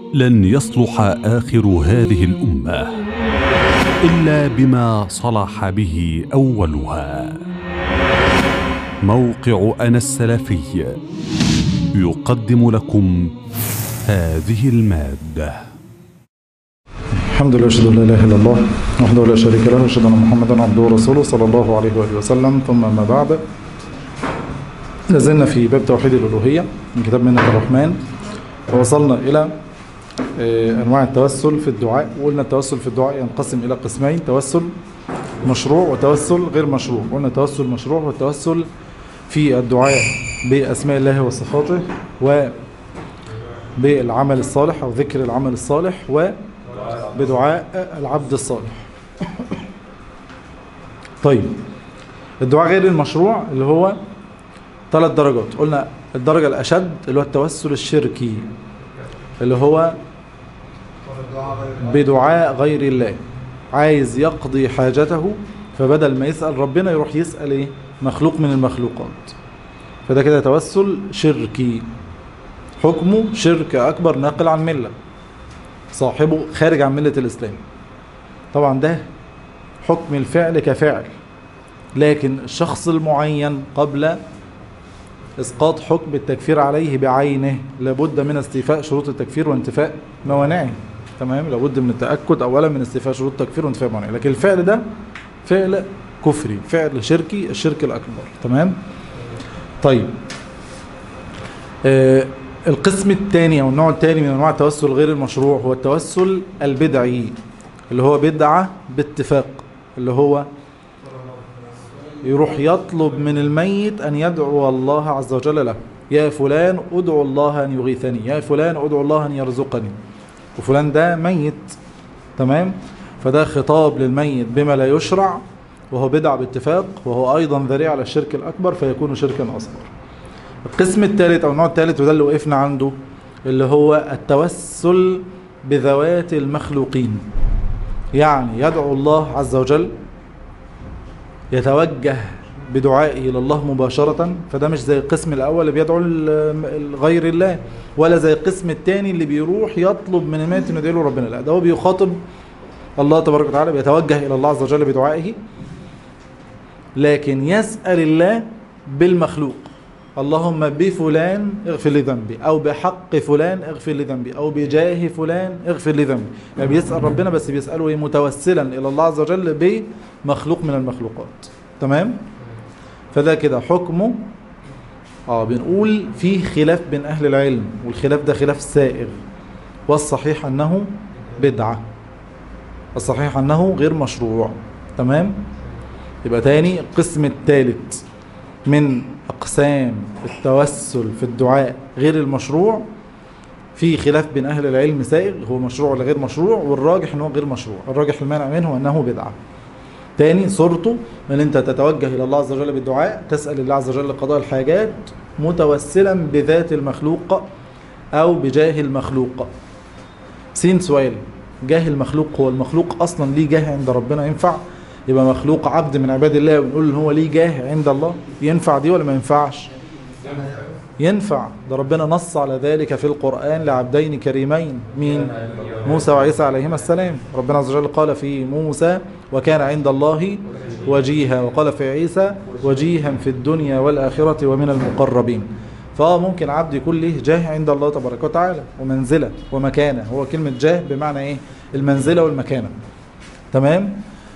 لن يصلح اخر هذه الامه الا بما صلح به اولها موقع انا السلفي يقدم لكم هذه الماده الحمد لله اشهد ان لا اله الا الله وحده لا شريك له اشهد ان محمدا عبده ورسوله صلى الله عليه واله وسلم ثم ما بعد لازلنا في باب توحيد الالوهيه من كتاب منة الرحمن ووصلنا الى آه، انواع التوسل في الدعاء وقلنا التوسل في الدعاء ينقسم الى قسمين توسل مشروع وتوسل غير مشروع قلنا التوسل مشروع والتوسل في الدعاء باسماء الله وصفاته وبالعمل الصالح او ذكر العمل الصالح و بدعاء العبد الصالح طيب الدعاء غير المشروع اللي هو ثلاث درجات قلنا الدرجة الأشد اللي هو التوسل الشركي اللي هو بدعاء غير الله عايز يقضي حاجته فبدل ما يسأل ربنا يروح يسأل ايه مخلوق من المخلوقات فده كده توسل شركي حكمه شرك أكبر ناقل عن ملة صاحبه خارج عن ملة الإسلام طبعا ده حكم الفعل كفعل لكن الشخص المعين قبل إسقاط حكم التكفير عليه بعينه لابد من استيفاء شروط التكفير وانتفاء موانعه تمام لابد من التأكد أولا من استيفاء شروط التكفير وانتفاء موانعه لكن الفعل ده فعل كفري فعل شركي الشرك الأكبر تمام طيب آه القسم الثاني او النوع الثاني من انواع التوسل غير المشروع هو التوسل البدعي اللي هو بدعة باتفاق اللي هو يروح يطلب من الميت ان يدعو الله عز وجل له يا فلان ادعو الله ان يغيثني يا فلان ادعو الله ان يرزقني وفلان ده ميت تمام فده خطاب للميت بما لا يشرع وهو بدعة باتفاق وهو ايضا ذريعة على الشرك الاكبر فيكون شركا اصغر القسم الثالث او النوع الثالث وده اللي وقفنا عنده اللي هو التوسل بذوات المخلوقين يعني يدعو الله عز وجل يتوجه بدعائه الى الله مباشرة فده مش زي القسم الاول اللي بيدعو لغير الله ولا زي القسم الثاني اللي بيروح يطلب من الميت انه يدعي له ربنا لا ده هو بيخاطب الله تبارك وتعالى بيتوجه الى الله عز وجل بدعائه لكن يسأل الله بالمخلوق اللهم بفلان اغفر لي ذنبي او بحق فلان اغفر لي ذنبي او بجاه فلان اغفر لي ذنبي يعني بيسأل ربنا بس بيسأله ايه متوسلا الى الله عز وجل بمخلوق من المخلوقات تمام فده كده حكمه اه بنقول فيه خلاف بين اهل العلم والخلاف ده خلاف سائغ والصحيح انه بدعة الصحيح انه غير مشروع تمام يبقى تاني القسم الثالث من أقسام التوسل في الدعاء غير المشروع في خلاف بين أهل العلم سائغ هو مشروع ولا غير مشروع والراجح أنه غير مشروع الراجح المانع منه أنه بدعة تاني صورته أن أنت تتوجه إلى الله عز وجل بالدعاء تسأل الله عز وجل قضاء الحاجات متوسلا بذات المخلوق أو بجاه المخلوق سين سؤال جاه المخلوق هو المخلوق أصلا ليه جاه عند ربنا ينفع؟ يبقى مخلوق عبد من عباد الله ونقول ان هو ليه جاه عند الله ينفع دي ولا ما ينفعش ينفع ده ربنا نص على ذلك في القرآن لعبدين كريمين مين موسى وعيسى عليهما السلام ربنا عز وجل قال في موسى وكان عند الله وجيها وقال في عيسى وجيها في الدنيا والآخرة ومن المقربين فهو ممكن عبد يكون له جاه عند الله تبارك وتعالى ومنزلة ومكانة هو كلمة جاه بمعنى ايه المنزلة والمكانة تمام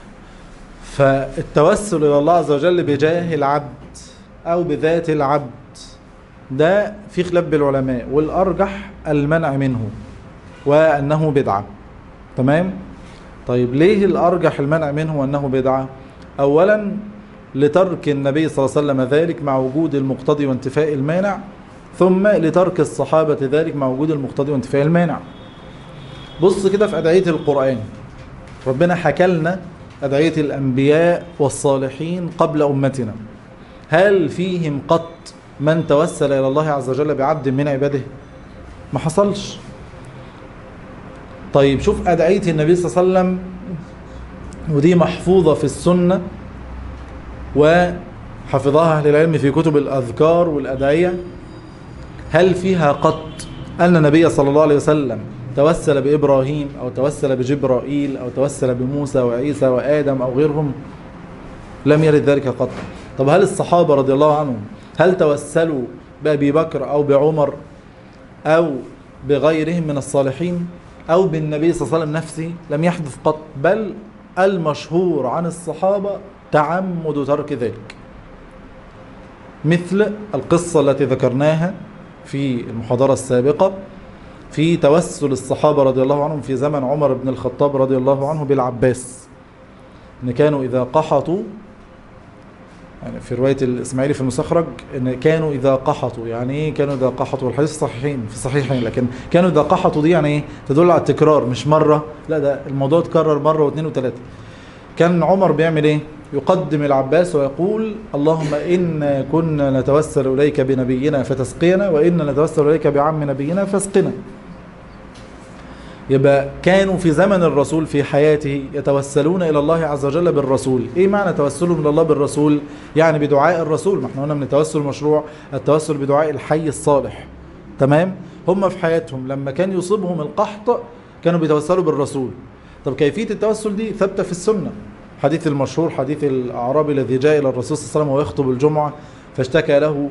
فالتوسل إلى الله عز وجل بجاه العبد أو بذات العبد ده في خلاف بالعلماء والأرجح المنع منه وأنه بدعة تمام طيب ليه الأرجح المنع منه وأنه بدعة أولا لترك النبي صلى الله عليه وسلم ذلك مع وجود المقتضي وانتفاء المانع ثم لترك الصحابة ذلك مع وجود المقتضي وانتفاء المانع بص كده في أدعية القرآن ربنا حكى لنا أدعية الأنبياء والصالحين قبل أمتنا هل فيهم قط من توسل إلى الله عز وجل بعبد من عباده ما حصلش طيب شوف أدعية النبي صلى الله عليه وسلم ودي محفوظة في السنة وحفظها أهل العلم في كتب الأذكار والأدعية هل فيها قط أن النبي صلى الله عليه وسلم توسل بإبراهيم أو توسل بجبرائيل أو توسل بموسى وعيسى وآدم أو غيرهم لم يرد ذلك قط طب هل الصحابة رضي الله عنهم هل توسلوا بأبي بكر أو بعمر أو بغيرهم من الصالحين أو بالنبي صلى الله عليه وسلم نفسه لم يحدث قط بل المشهور عن الصحابة تعمد ترك ذلك مثل القصة التي ذكرناها في المحاضرة السابقة في توسل الصحابة رضي الله عنهم في زمن عمر بن الخطاب رضي الله عنه بالعباس ان كانوا اذا قحطوا يعني في رواية الإسماعيلي في المستخرج إن كانوا إذا قحطوا يعني إيه كانوا إذا قحطوا الحديث صحيحين في صحيحين لكن كانوا إذا قحطوا دي يعني إيه تدل على التكرار مش مرة لا ده الموضوع اتكرر مرة واثنين وثلاثة كان عمر بيعمل إيه يقدم العباس ويقول اللهم إنا كنا نتوسل إليك بنبينا فتسقينا وإنا نتوسل إليك بعم نبينا فاسقنا يبقى كانوا في زمن الرسول في حياته يتوسلون إلى الله عز وجل بالرسول إيه معنى توسلهم إلى الله بالرسول يعني بدعاء الرسول ما احنا قلنا من التوسل المشروع التوسل بدعاء الحي الصالح تمام هم في حياتهم لما كان يصيبهم القحط كانوا بيتوسلوا بالرسول طب كيفية التوسل دي ثابتة في السنة حديث المشهور حديث الأعرابي الذي جاء إلى الرسول صلى الله عليه وسلم ويخطب الجمعة فاشتكى له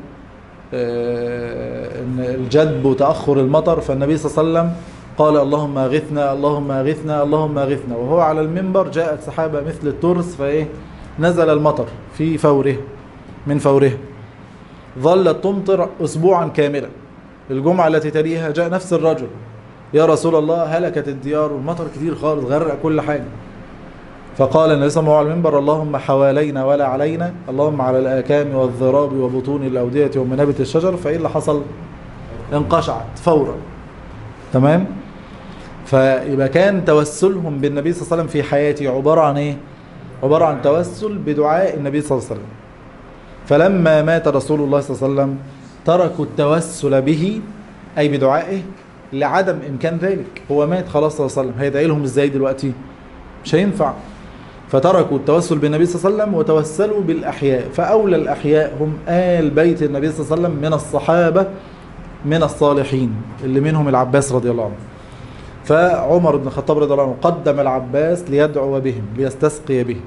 آه، ان الجدب وتأخر المطر فالنبي صلى الله عليه وسلم قال اللهم اغثنا اللهم اغثنا اللهم اغثنا وهو على المنبر جاءت سحابة مثل الترس فايه نزل المطر في فوره من فوره ظلت تمطر اسبوعا كاملا الجمعة التي تليها جاء نفس الرجل يا رسول الله هلكت الديار والمطر كتير خالص غرق كل حاجة فقال النبي صلى الله عليه وسلم على المنبر اللهم حوالينا ولا علينا اللهم على الآكام والضراب وبطون الأودية ومنابت الشجر فإيه اللي حصل انقشعت فورا تمام فيبقى كان توسلهم بالنبي صلى الله عليه وسلم في حياته عبارة عن ايه عبارة عن توسل بدعاء النبي صلى الله عليه وسلم فلما مات رسول الله صلى الله عليه وسلم تركوا التوسل به أي بدعائه لعدم إمكان ذلك هو مات خلاص صلى الله عليه وسلم هيدعي لهم إزاي دلوقتي مش هينفع فتركوا التوسل بالنبي صلى الله عليه وسلم وتوسلوا بالأحياء فأولى الأحياء هم آل بيت النبي صلى الله عليه وسلم من الصحابة من الصالحين اللي منهم العباس رضي الله عنه فعمر بن الخطاب رضي الله عنه قدم العباس ليدعو بهم ليستسقي به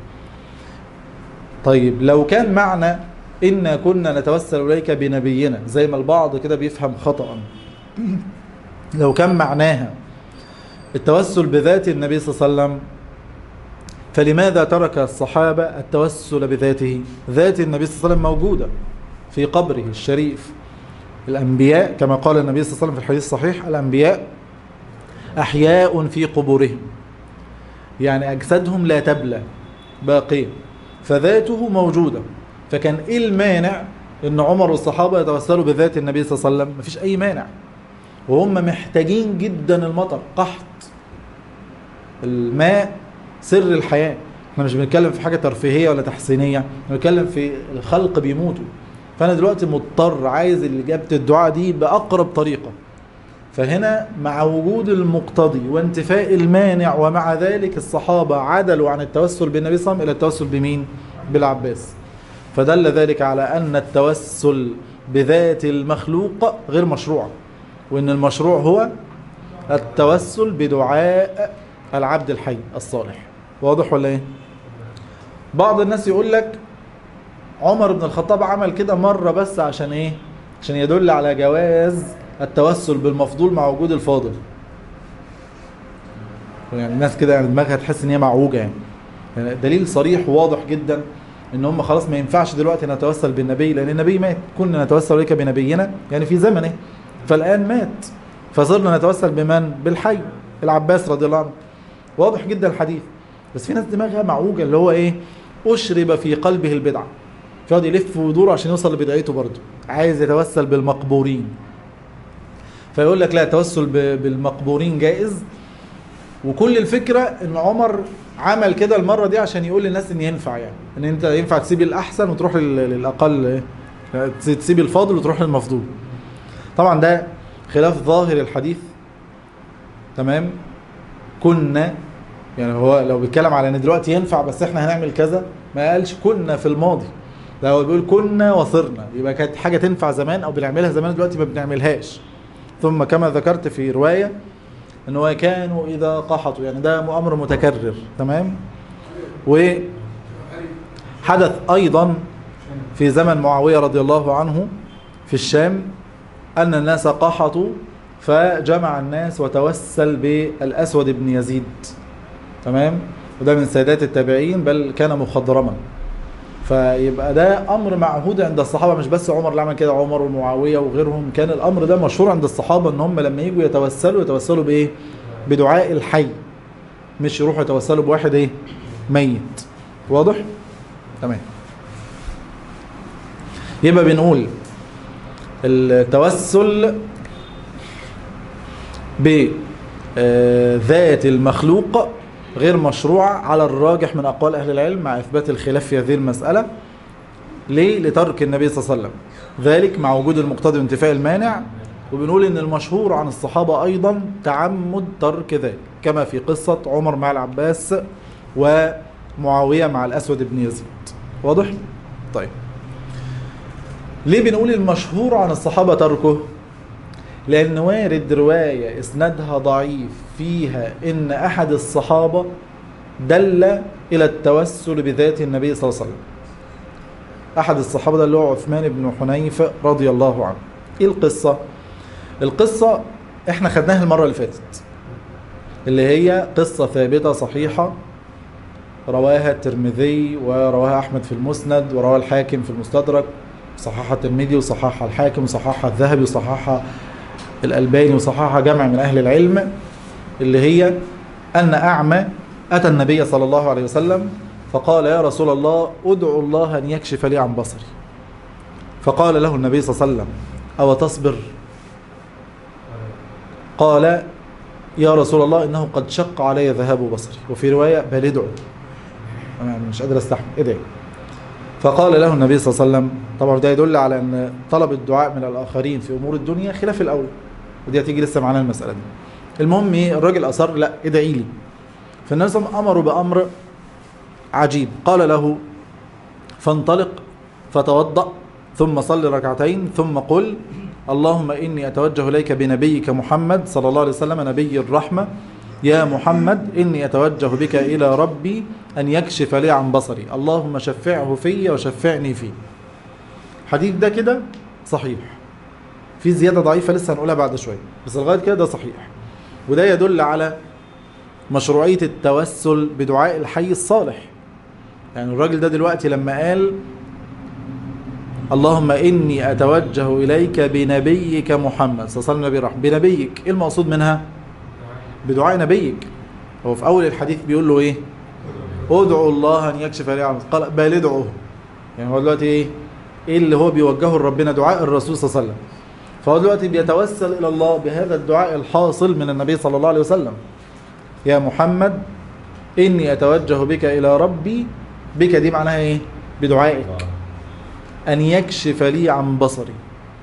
طيب لو كان معنى إنا كنا نتوسل إليك بنبينا زي ما البعض كده بيفهم خطأ لو كان معناها التوسل بذات النبي صلى الله عليه وسلم فلماذا ترك الصحابة التوسل بذاته ذات النبي صلى الله عليه وسلم موجودة في قبره الشريف الأنبياء كما قال النبي صلى الله عليه وسلم في الحديث الصحيح الأنبياء أحياء في قبورهم يعني أجسادهم لا تبلى باقية فذاته موجودة فكان إيه المانع إن عمر والصحابة يتوسلوا بذات النبي صلى الله عليه وسلم مفيش أي مانع وهم محتاجين جدا المطر قحط الماء سر الحياة احنا مش بنتكلم في حاجة ترفيهية ولا تحسينية بنتكلم في الخلق بيموتوا فأنا دلوقتي مضطر عايز إجابة الدعاء دي بأقرب طريقة فهنا مع وجود المقتضي وانتفاء المانع ومع ذلك الصحابة عدلوا عن التوسل بالنبي صلى الله عليه وسلم إلى التوسل بمين؟ بالعباس فدل ذلك على أن التوسل بذات المخلوق غير مشروع وأن المشروع هو التوسل بدعاء العبد الحي الصالح واضح ولا ايه بعض الناس يقول لك عمر بن الخطاب عمل كده مرة بس عشان ايه عشان يدل على جواز التوسل بالمفضول مع وجود الفاضل يعني الناس كده يعني دماغها تحس ان هي معوجة يعني. يعني دليل صريح وواضح جدا ان هم خلاص ما ينفعش دلوقتي نتوسل بالنبي لان النبي مات كنا نتوسل اليك بنبينا يعني في زمنه فالان مات فصرنا نتوسل بمن بالحي العباس رضي الله عنه واضح جدا الحديث بس في ناس دماغها معوجة اللي هو ايه اشرب في قلبه البدعة فيقعد يلف ويدور عشان يوصل لبدعته برضه عايز يتوسل بالمقبورين فيقول لك لا التوسل بالمقبورين جائز وكل الفكرة ان عمر عمل كده المرة دي عشان يقول للناس ان ينفع يعني ان انت ينفع تسيب الاحسن وتروح للاقل تسيب الفاضل وتروح للمفضول طبعا ده خلاف ظاهر الحديث تمام كنا يعني هو لو بيتكلم على ان دلوقتي ينفع بس احنا هنعمل كذا ما قالش كنا في الماضي ده هو بيقول كنا وصرنا يبقى كانت حاجه تنفع زمان او بنعملها زمان دلوقتي ما بنعملهاش ثم كما ذكرت في روايه ان هو كانوا اذا قحطوا يعني ده امر متكرر تمام وحدث ايضا في زمن معاويه رضي الله عنه في الشام ان الناس قحطوا فجمع الناس وتوسل بالاسود بن يزيد تمام وده من سادات التابعين بل كان مخضرما فيبقى ده امر معهود عند الصحابه مش بس عمر اللي عمل كده عمر ومعاويه وغيرهم كان الامر ده مشهور عند الصحابه ان هم لما يجوا يتوسلوا يتوسلوا بايه بدعاء الحي مش يروحوا يتوسلوا بواحد ايه ميت واضح تمام يبقى بنقول التوسل بذات المخلوق غير مشروعة على الراجح من أقوال أهل العلم مع إثبات الخلاف في هذه المسألة ليه؟ لترك النبي صلى الله عليه وسلم ذلك مع وجود المقتضي وانتفاء المانع وبنقول ان المشهور عن الصحابة ايضا تعمد ترك ذلك كما في قصة عمر مع العباس ومعاوية مع الاسود بن يزيد واضح؟ طيب ليه بنقول المشهور عن الصحابة تركه؟ لأن وارد رواية إسنادها ضعيف فيها إن أحد الصحابة دل إلى التوسل بذات النبي صلى الله عليه وسلم أحد الصحابة ده اللي هو عثمان بن حنيف رضي الله عنه إيه القصة؟ القصة إحنا خدناها المرة اللي فاتت اللي هي قصة ثابتة صحيحة رواها الترمذي ورواها أحمد في المسند ورواها الحاكم في المستدرك صححها الترمذي وصححها الحاكم وصححها الذهبي وصححها الألباني وصححها جمع من أهل العلم اللي هي أن أعمى أتى النبي صلى الله عليه وسلم فقال يا رسول الله ادعو الله أن يكشف لي عن بصري فقال له النبي صلى الله عليه وسلم أو تصبر قال يا رسول الله إنه قد شق علي ذهاب بصري وفي رواية بل ادعو أنا مش قادر أستحمل ادعي فقال له النبي صلى الله عليه وسلم طبعا ده يدل على أن طلب الدعاء من الآخرين في أمور الدنيا خلاف الأول ودي هتيجي لسه معانا المسألة دي المهم ايه الراجل أصر لا ادعي لي فالنبي صلى الله عليه وسلم أمره بأمر عجيب قال له فانطلق فتوضأ ثم صل ركعتين ثم قل اللهم إني أتوجه إليك بنبيك محمد صلى الله عليه وسلم نبي الرحمة يا محمد إني أتوجه بك إلى ربي أن يكشف لي عن بصري اللهم شفعه في وشفعني فيه حديث ده كده صحيح في زيادة ضعيفة لسه هنقولها بعد شوية بس لغاية كده ده صحيح وده يدل على مشروعية التوسل بدعاء الحي الصالح يعني الراجل ده دلوقتي لما قال اللهم إني أتوجه إليك بنبيك محمد صلى الله عليه وسلم نبي رحمة بنبيك إيه المقصود منها بدعاء نبيك هو في أول الحديث بيقول له إيه ادعوا الله أن يكشف لي عن قال بل ادعوه يعني هو دلوقتي إيه إيه اللي هو بيوجهه لربنا دعاء الرسول صلى الله عليه وسلم فهو دلوقتي بيتوسل إلى الله بهذا الدعاء الحاصل من النبي صلى الله عليه وسلم يا محمد إني أتوجه بك إلى ربي بك دي معناها إيه بدعائك أن يكشف لي عن بصري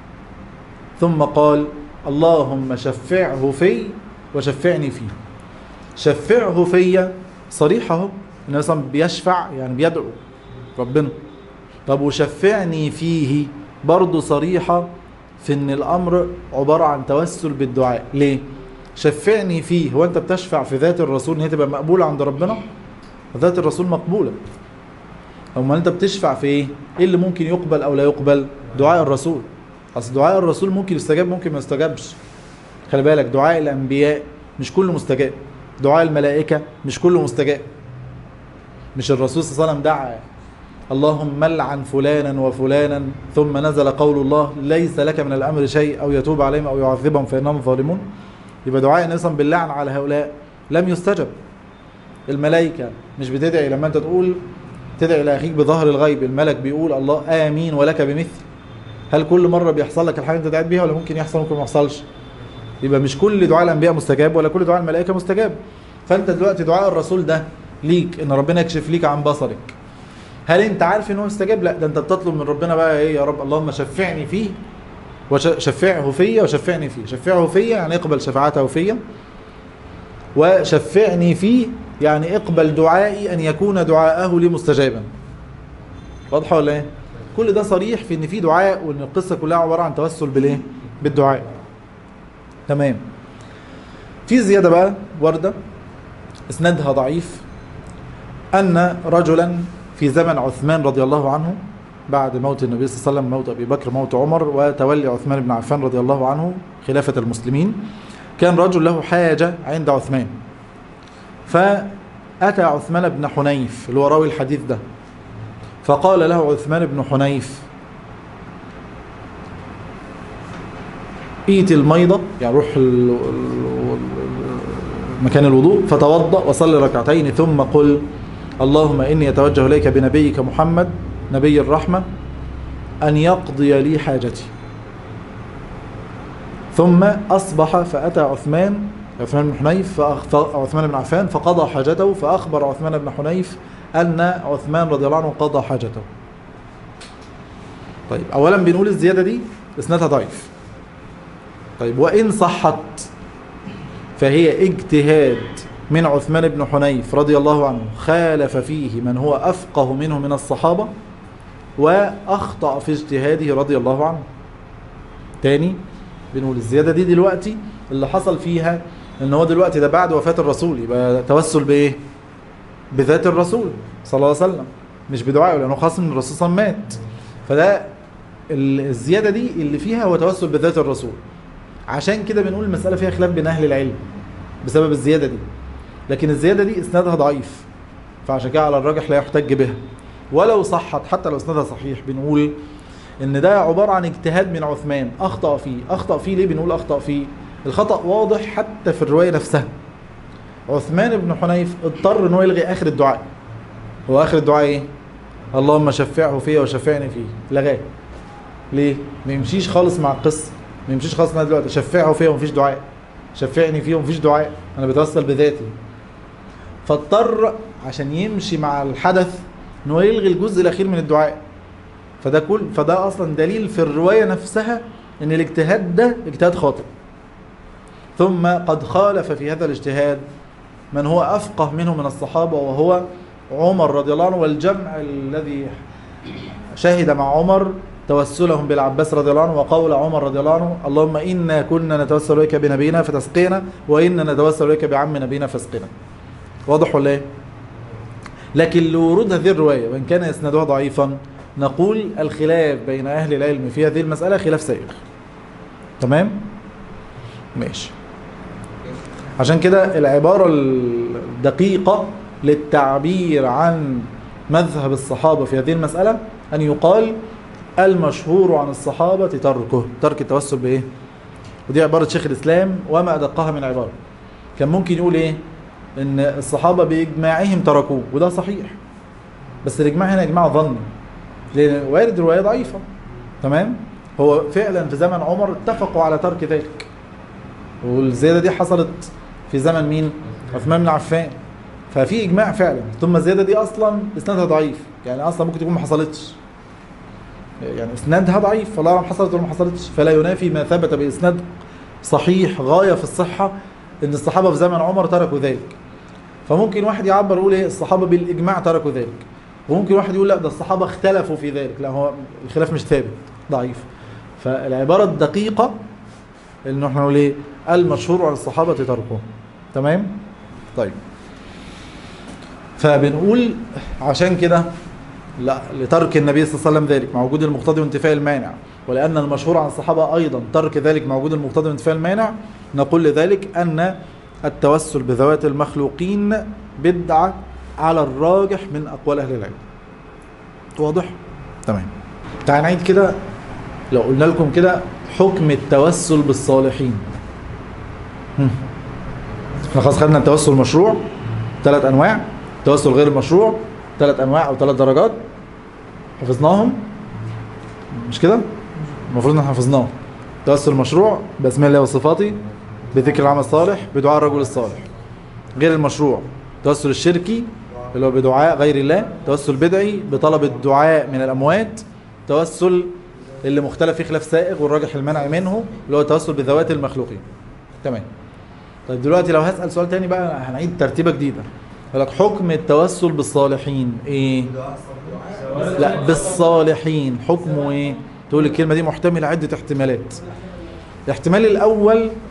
ثم قال اللهم شفعه في وشفعني فيه شفعه في صريح اهو النبي صلى الله عليه وسلم بيشفع يعني بيدعو ربنا طب وشفعني فيه برضه صريحة في ان الامر عبارة عن توسل بالدعاء ليه شفعني فيه هو انت بتشفع في ذات الرسول ان هي تبقى مقبولة عند ربنا ذات الرسول مقبولة امال انت بتشفع في ايه ايه اللي ممكن يقبل او لا يقبل دعاء الرسول اصل دعاء الرسول ممكن يستجاب ممكن ما يستجابش خلي بالك دعاء الانبياء مش كله مستجاب دعاء الملائكه مش كله مستجاب مش الرسول صلى الله عليه وسلم دعا اللهم لعن فلانا وفلانا ثم نزل قول الله ليس لك من الامر شيء او يتوب عليهم او يعذبهم فانهم ظالمون يبقى دعاء النبي صلى باللعن على هؤلاء لم يستجب الملائكه مش بتدعي لما انت تقول تدعي لاخيك بظهر الغيب الملك بيقول الله امين ولك بمثل هل كل مره بيحصل لك الحاجه انت دعيت بيها ولا ممكن يحصل ممكن ما يحصلش يبقى مش كل دعاء الانبياء مستجاب ولا كل دعاء الملائكه مستجاب فانت دلوقتي دعاء الرسول ده ليك ان ربنا يكشف ليك عن بصرك هل انت عارف ان هو مستجاب لا ده انت بتطلب من ربنا بقى ايه يا رب اللهم شفعني فيه وشفعه فيا وشفعني فيه شفعه فيا يعني اقبل شفاعته فيا وشفعني فيه يعني اقبل دعائي ان يكون دعاءه لي مستجابا واضحه ولا ايه كل ده صريح في ان في دعاء وان القصه كلها عباره عن توسل بالايه بالدعاء تمام في زيادة بقى وردة اسنادها ضعيف أن رجلا في زمن عثمان رضي الله عنه بعد موت النبي صلى الله عليه وسلم موت أبي بكر موت عمر وتولي عثمان بن عفان رضي الله عنه خلافة المسلمين كان رجل له حاجة عند عثمان فأتى عثمان بن حنيف اللي هو راوي الحديث ده فقال له عثمان بن حنيف ايت الميضة يعني روح ال- ال- ال- مكان الوضوء فتوضأ وصلي ركعتين ثم قل اللهم إني أتوجه إليك بنبيك محمد نبي الرحمة أن يقضي لي حاجتي ثم أصبح فأتى عثمان عثمان بن حنيف فأخ- عثمان بن عفان فقضى حاجته فأخبر عثمان بن حنيف أن عثمان رضي الله عنه قضى حاجته طيب أولا بنقول الزيادة دي إسنادها ضعيف طيب وإن صحت فهي اجتهاد من عثمان بن حنيف رضي الله عنه خالف فيه من هو أفقه منه من الصحابة وأخطأ في اجتهاده رضي الله عنه تاني بنقول الزيادة دي دلوقتي اللي حصل فيها ان هو دلوقتي ده بعد وفاة الرسول يبقى توسل بايه بذات الرسول صلى الله عليه وسلم مش بدعائه لانه خاص من الرسول صلى الله عليه وسلم مات فده ال- الزيادة دي اللي فيها هو توسل بذات الرسول عشان كده بنقول المسألة فيها خلاف بين أهل العلم بسبب الزيادة دي لكن الزيادة دي إسنادها ضعيف فعشان كده على الراجح لا يحتج بها ولو صحت حتى لو إسنادها صحيح بنقول إن ده عبارة عن اجتهاد من عثمان أخطأ فيه أخطأ فيه ليه بنقول أخطأ فيه الخطأ واضح حتى في الرواية نفسها عثمان بن حنيف اضطر إن هو يلغي آخر الدعاء هو آخر الدعاء إيه؟ اللهم شفعه فيا وشفعني فيه لغاه ليه؟ ما يمشيش خالص مع القصة ما يمشيش خالص معايا دلوقتي شفعه فيا ومفيش دعاء شفعني فيه ومفيش دعاء انا بتوسل بذاتي فاضطر عشان يمشي مع الحدث ان هو يلغي الجزء الاخير من الدعاء فده كل فده اصلا دليل في الروايه نفسها ان الاجتهاد ده اجتهاد خاطئ ثم قد خالف في هذا الاجتهاد من هو افقه منه من الصحابه وهو عمر رضي الله عنه والجمع الذي شهد مع عمر توسلهم بالعباس رضي الله عنه وقول عمر رضي الله عنه اللهم إنا كنا نتوسل إليك بنبينا فتسقينا وإنا نتوسل إليك بعم نبينا فاسقنا واضح ولا إيه؟ لكن لورود هذه الرواية وإن كان إسنادها ضعيفا نقول الخلاف بين أهل العلم في هذه المسألة خلاف سائغ تمام؟ ماشي عشان كده العبارة الدقيقة للتعبير عن مذهب الصحابة في هذه المسألة أن يقال المشهور عن الصحابة تركه ترك التوسل بإيه ودي عبارة شيخ الإسلام وما أدقها من عبارة كان ممكن يقول إيه إن الصحابة بإجماعهم تركوه وده صحيح بس الإجماع هنا إجماع ظني لأن وارد رواية ضعيفة تمام هو فعلا في زمن عمر اتفقوا على ترك ذلك والزيادة دي حصلت في زمن مين عثمان بن عفان ففي إجماع فعلا ثم الزيادة دي أصلا إسنادها ضعيف يعني أصلا ممكن تكون ما حصلتش يعني اسنادها ضعيف فلا اعلم حصلت ولا ما حصلتش فلا ينافي ما ثبت باسناد صحيح غايه في الصحه ان الصحابه في زمن عمر تركوا ذلك فممكن واحد يعبر يقول ايه الصحابه بالاجماع تركوا ذلك وممكن واحد يقول لا ده الصحابه اختلفوا في ذلك لا هو الخلاف مش ثابت ضعيف فالعباره الدقيقه انه احنا نقول ايه المشهور عن الصحابه تركه تمام طيب فبنقول عشان كده لا لترك النبي صلى الله عليه وسلم ذلك مع وجود المقتضي وانتفاء المانع ولأن المشهور عن الصحابة أيضا ترك ذلك مع وجود المقتضي وانتفاء المانع نقول لذلك أن التوسل بذوات المخلوقين بدعة على الراجح من أقوال أهل العلم واضح؟ تمام تعال نعيد كده لو قلنا لكم كده حكم التوسل بالصالحين هم. احنا خلاص خدنا التوسل المشروع ثلاث أنواع التوسل غير المشروع ثلاث انواع او ثلاث درجات حفظناهم مش كده المفروض ان احنا حفظناهم توسل مشروع باسماء الله وصفاته بذكر العمل الصالح بدعاء الرجل الصالح غير المشروع توسل الشركي اللي هو بدعاء غير الله توسل بدعي بطلب الدعاء من الاموات توسل اللي مختلف فيه خلاف سائغ والراجح المنع منه اللي هو التوسل بذوات المخلوقين تمام طيب دلوقتي لو هسأل سؤال تاني بقى هنعيد ترتيبة جديدة يقول لك حكم التوسل بالصالحين ايه لا بالصالحين حكمه ايه تقول الكلمة دي محتملة عدة احتمالات الاحتمال الاول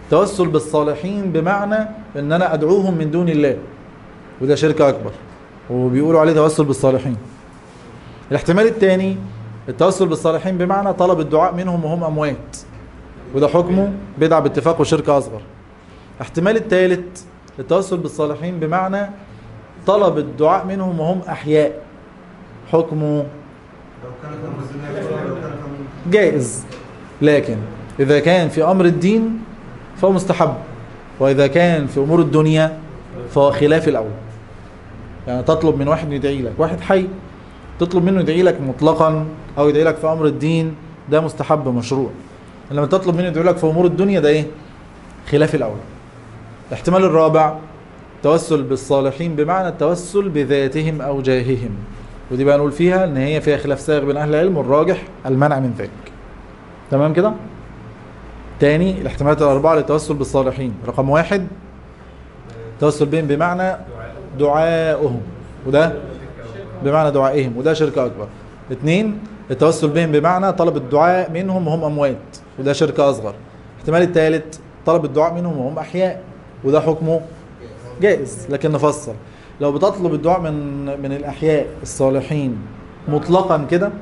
توسل بالصالحين بمعنى ان انا ادعوهم من دون الله وده شرك اكبر وبيقولوا عليه توسل بالصالحين الاحتمال الثاني التوسل بالصالحين بمعنى طلب الدعاء منهم وهم اموات وده حكمه بدعة باتفاق وشرك اصغر احتمال الثالث التوسل بالصالحين بمعنى طلب الدعاء منهم وهم احياء حكمه لو كان في امر الدنيا جائز ولو كان في امر جائز لكن إذا كان في أمر الدين فهو مستحب وإذا كان في أمور الدنيا فهو خلاف الأول يعني تطلب من واحد يدعي لك واحد حي تطلب منه يدعي لك مطلقا أو يدعي لك في أمر الدين ده مستحب مشروع لما تطلب منه يدعي لك في أمور الدنيا ده إيه خلاف الأول الاحتمال الرابع توسل بالصالحين بمعنى التوسل بذاتهم أو جاههم ودي بقى نقول فيها ان هي فيها خلاف سائغ بين اهل العلم والراجح المنع من ذلك تمام كده تاني الاحتمالات الاربعه للتوسل بالصالحين رقم واحد التوسل بهم بمعنى دعائهم وده بمعنى دعائهم وده شرك اكبر اثنين التوسل بهم بمعنى طلب الدعاء منهم وهم اموات وده شرك اصغر الاحتمال الثالث طلب الدعاء منهم وهم احياء وده حكمه جائز لكن نفصل لو بتطلب الدعاء من من الاحياء الصالحين مطلقا كده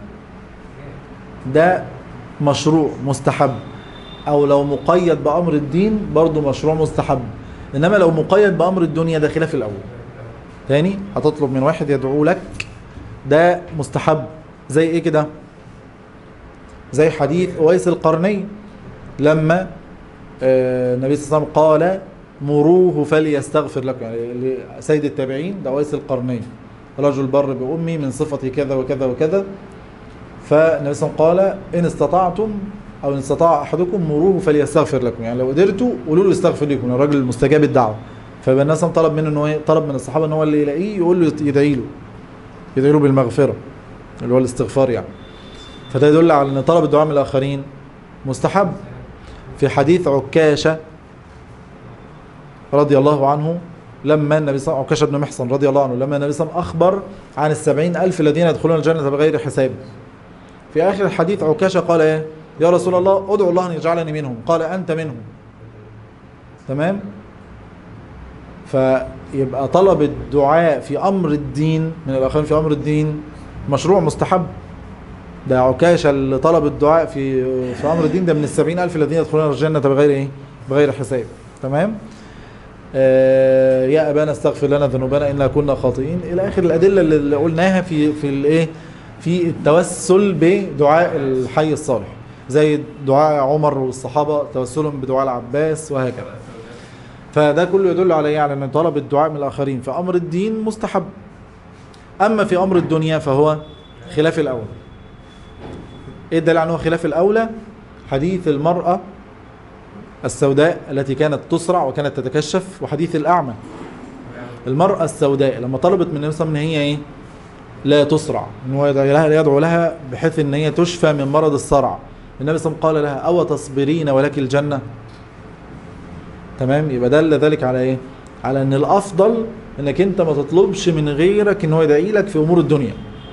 ده مشروع مستحب او لو مقيد بامر الدين برضه مشروع مستحب انما لو مقيد بامر الدنيا ده خلاف الاول تاني هتطلب من واحد يدعو لك ده مستحب زي ايه كده زي حديث اويس القرني لما آه، النبي صلى الله عليه وسلم قال مروه فليستغفر لكم يعني سيد التابعين ده اويس القرني رجل بر بامي من صفتي كذا وكذا وكذا فالنبي صلى الله عليه وسلم قال ان استطعتم او ان استطاع احدكم مروه فليستغفر لكم يعني لو قدرتوا قولوا له يستغفر لكم الراجل مستجاب الدعوه فيبقى الناس طلب منه ان هو إيه؟ طلب من الصحابه ان هو اللي يلاقيه يقول له يدعي له يدعي له بالمغفره اللي هو الاستغفار يعني فده يدل على ان طلب الدعاء من الاخرين مستحب في حديث عكاشه رضي الله عنه لما النبي صلى الله عليه وسلم عكاشة بن محصن رضي الله عنه لما النبي صلى الله عليه وسلم أخبر عن السبعين ألف الذين يدخلون الجنة بغير حساب في آخر الحديث عكاشة قال إيه يا رسول الله ادعو الله أن يجعلني منهم قال أنت منهم تمام فيبقى طلب الدعاء في أمر الدين من الآخرين في أمر الدين مشروع مستحب ده عكاشة اللي طلب الدعاء في في أمر الدين ده من السبعين ألف الذين يدخلون الجنة بغير إيه بغير حساب تمام آه، يا ابانا استغفر لنا ذنوبنا انا كنا خاطئين الى اخر الادله اللي قلناها في في الايه في التوسل بدعاء الحي الصالح زي دعاء عمر والصحابه توسلهم بدعاء العباس وهكذا فده كله يدل على ايه على ان طلب الدعاء من الاخرين في امر الدين مستحب اما في امر الدنيا فهو خلاف الاولى ايه الدليل على انه خلاف الاولى حديث المراه السوداء التي كانت تسرع وكانت تتكشف وحديث الأعمى المرأة السوداء لما طلبت من النبي صلى الله عليه وسلم ان هي ايه لا تسرع ان هو يدعو لها يدعو لها بحيث ان هي تشفى من مرض الصرع النبي صلى الله عليه وسلم قال لها او تصبرين ولك الجنة تمام يبقى دل ذلك على ايه على ان الافضل انك انت ما تطلبش من غيرك ان هو يدعي لك في امور الدنيا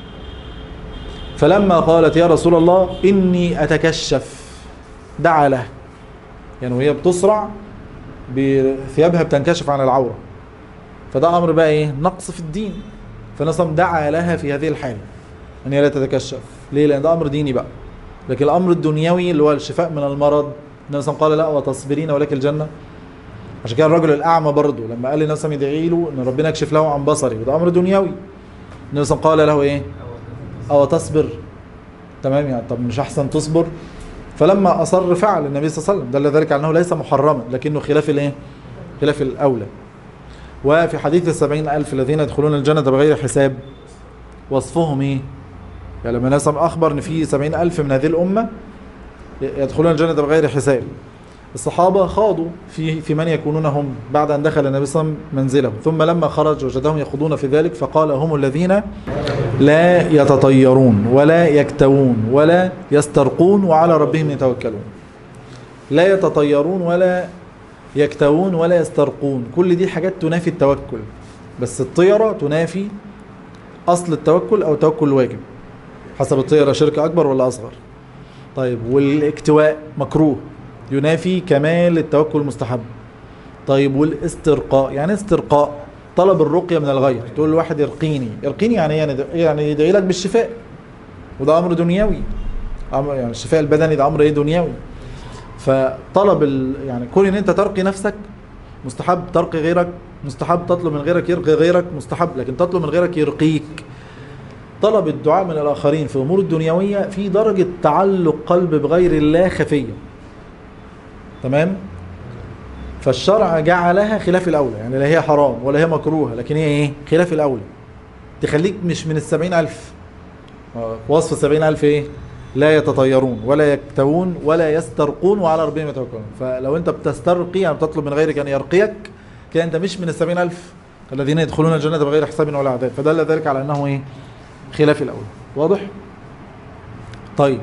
فلما قالت يا رسول الله اني اتكشف دعا له يعني وهي بتسرع بثيابها بتنكشف عن العورة فده أمر بقى إيه نقص في الدين فنصم دعا لها في هذه الحالة أن هي لا تتكشف ليه لأن ده أمر ديني بقى لكن الأمر الدنيوي اللي هو الشفاء من المرض النبي صلى الله عليه وسلم قال لا وتصبرين ولك الجنة عشان كده الرجل الأعمى برضه لما قال للنبي صلى الله عليه وسلم يدعي له إن ربنا يكشف له عن بصري وده أمر دنيوي النبي صلى الله عليه وسلم قال له إيه أو تصبر تمام يعني طب مش أحسن تصبر فلما أصر فعل النبي صلى الله عليه وسلم دل ذلك على أنه ليس محرما لكنه خلاف الإيه؟ خلاف الأولى وفي حديث السبعين ألف الذين يدخلون الجنة بغير حساب وصفهم إيه؟ يعني لما الناس أخبر أن في سبعين ألف من هذه الأمة يدخلون الجنة بغير حساب الصحابة خاضوا في في من يكونون هم بعد أن دخل النبي صلى الله عليه وسلم منزله ثم لما خرج وجدهم يخوضون في ذلك فقال هم الذين لا يتطيرون ولا يكتوون ولا يسترقون وعلى ربهم يتوكلون لا يتطيرون ولا يكتوون ولا يسترقون كل دي حاجات تنافي التوكل بس الطيرة تنافي أصل التوكل أو التوكل الواجب حسب الطيرة شرك أكبر ولا أصغر طيب والاكتواء مكروه ينافي كمال التوكل المستحب طيب والاسترقاء يعني إيه استرقاء طلب الرقية من الغير تقول لواحد يرقيني يرقيني يعني إيه؟ يعني يعني يدعي لك بالشفاء وده امر دنيوي امر يعني الشفاء البدني ده امر ايه دنيوي فطلب ال... يعني كون ان انت ترقي نفسك مستحب ترقي غيرك مستحب تطلب من غيرك يرقي غيرك مستحب لكن تطلب من غيرك يرقيك طلب الدعاء من الاخرين في الامور الدنيويه في درجه تعلق قلب بغير الله خفيه تمام فالشرع جعلها خلاف الاولى يعني لا هي حرام ولا هي مكروهه لكن هي ايه خلاف الاولى تخليك مش من السبعين ألف آه، وصف السبعين ألف ايه لا يتطيرون ولا يكتوون ولا يسترقون وعلى ربهم يتوكلون فلو انت بتسترقي يعني بتطلب من غيرك ان يرقيك كده انت مش من السبعين ألف الذين يدخلون الجنة بغير حساب ولا عذاب فدل ذلك على انه ايه خلاف الاول واضح طيب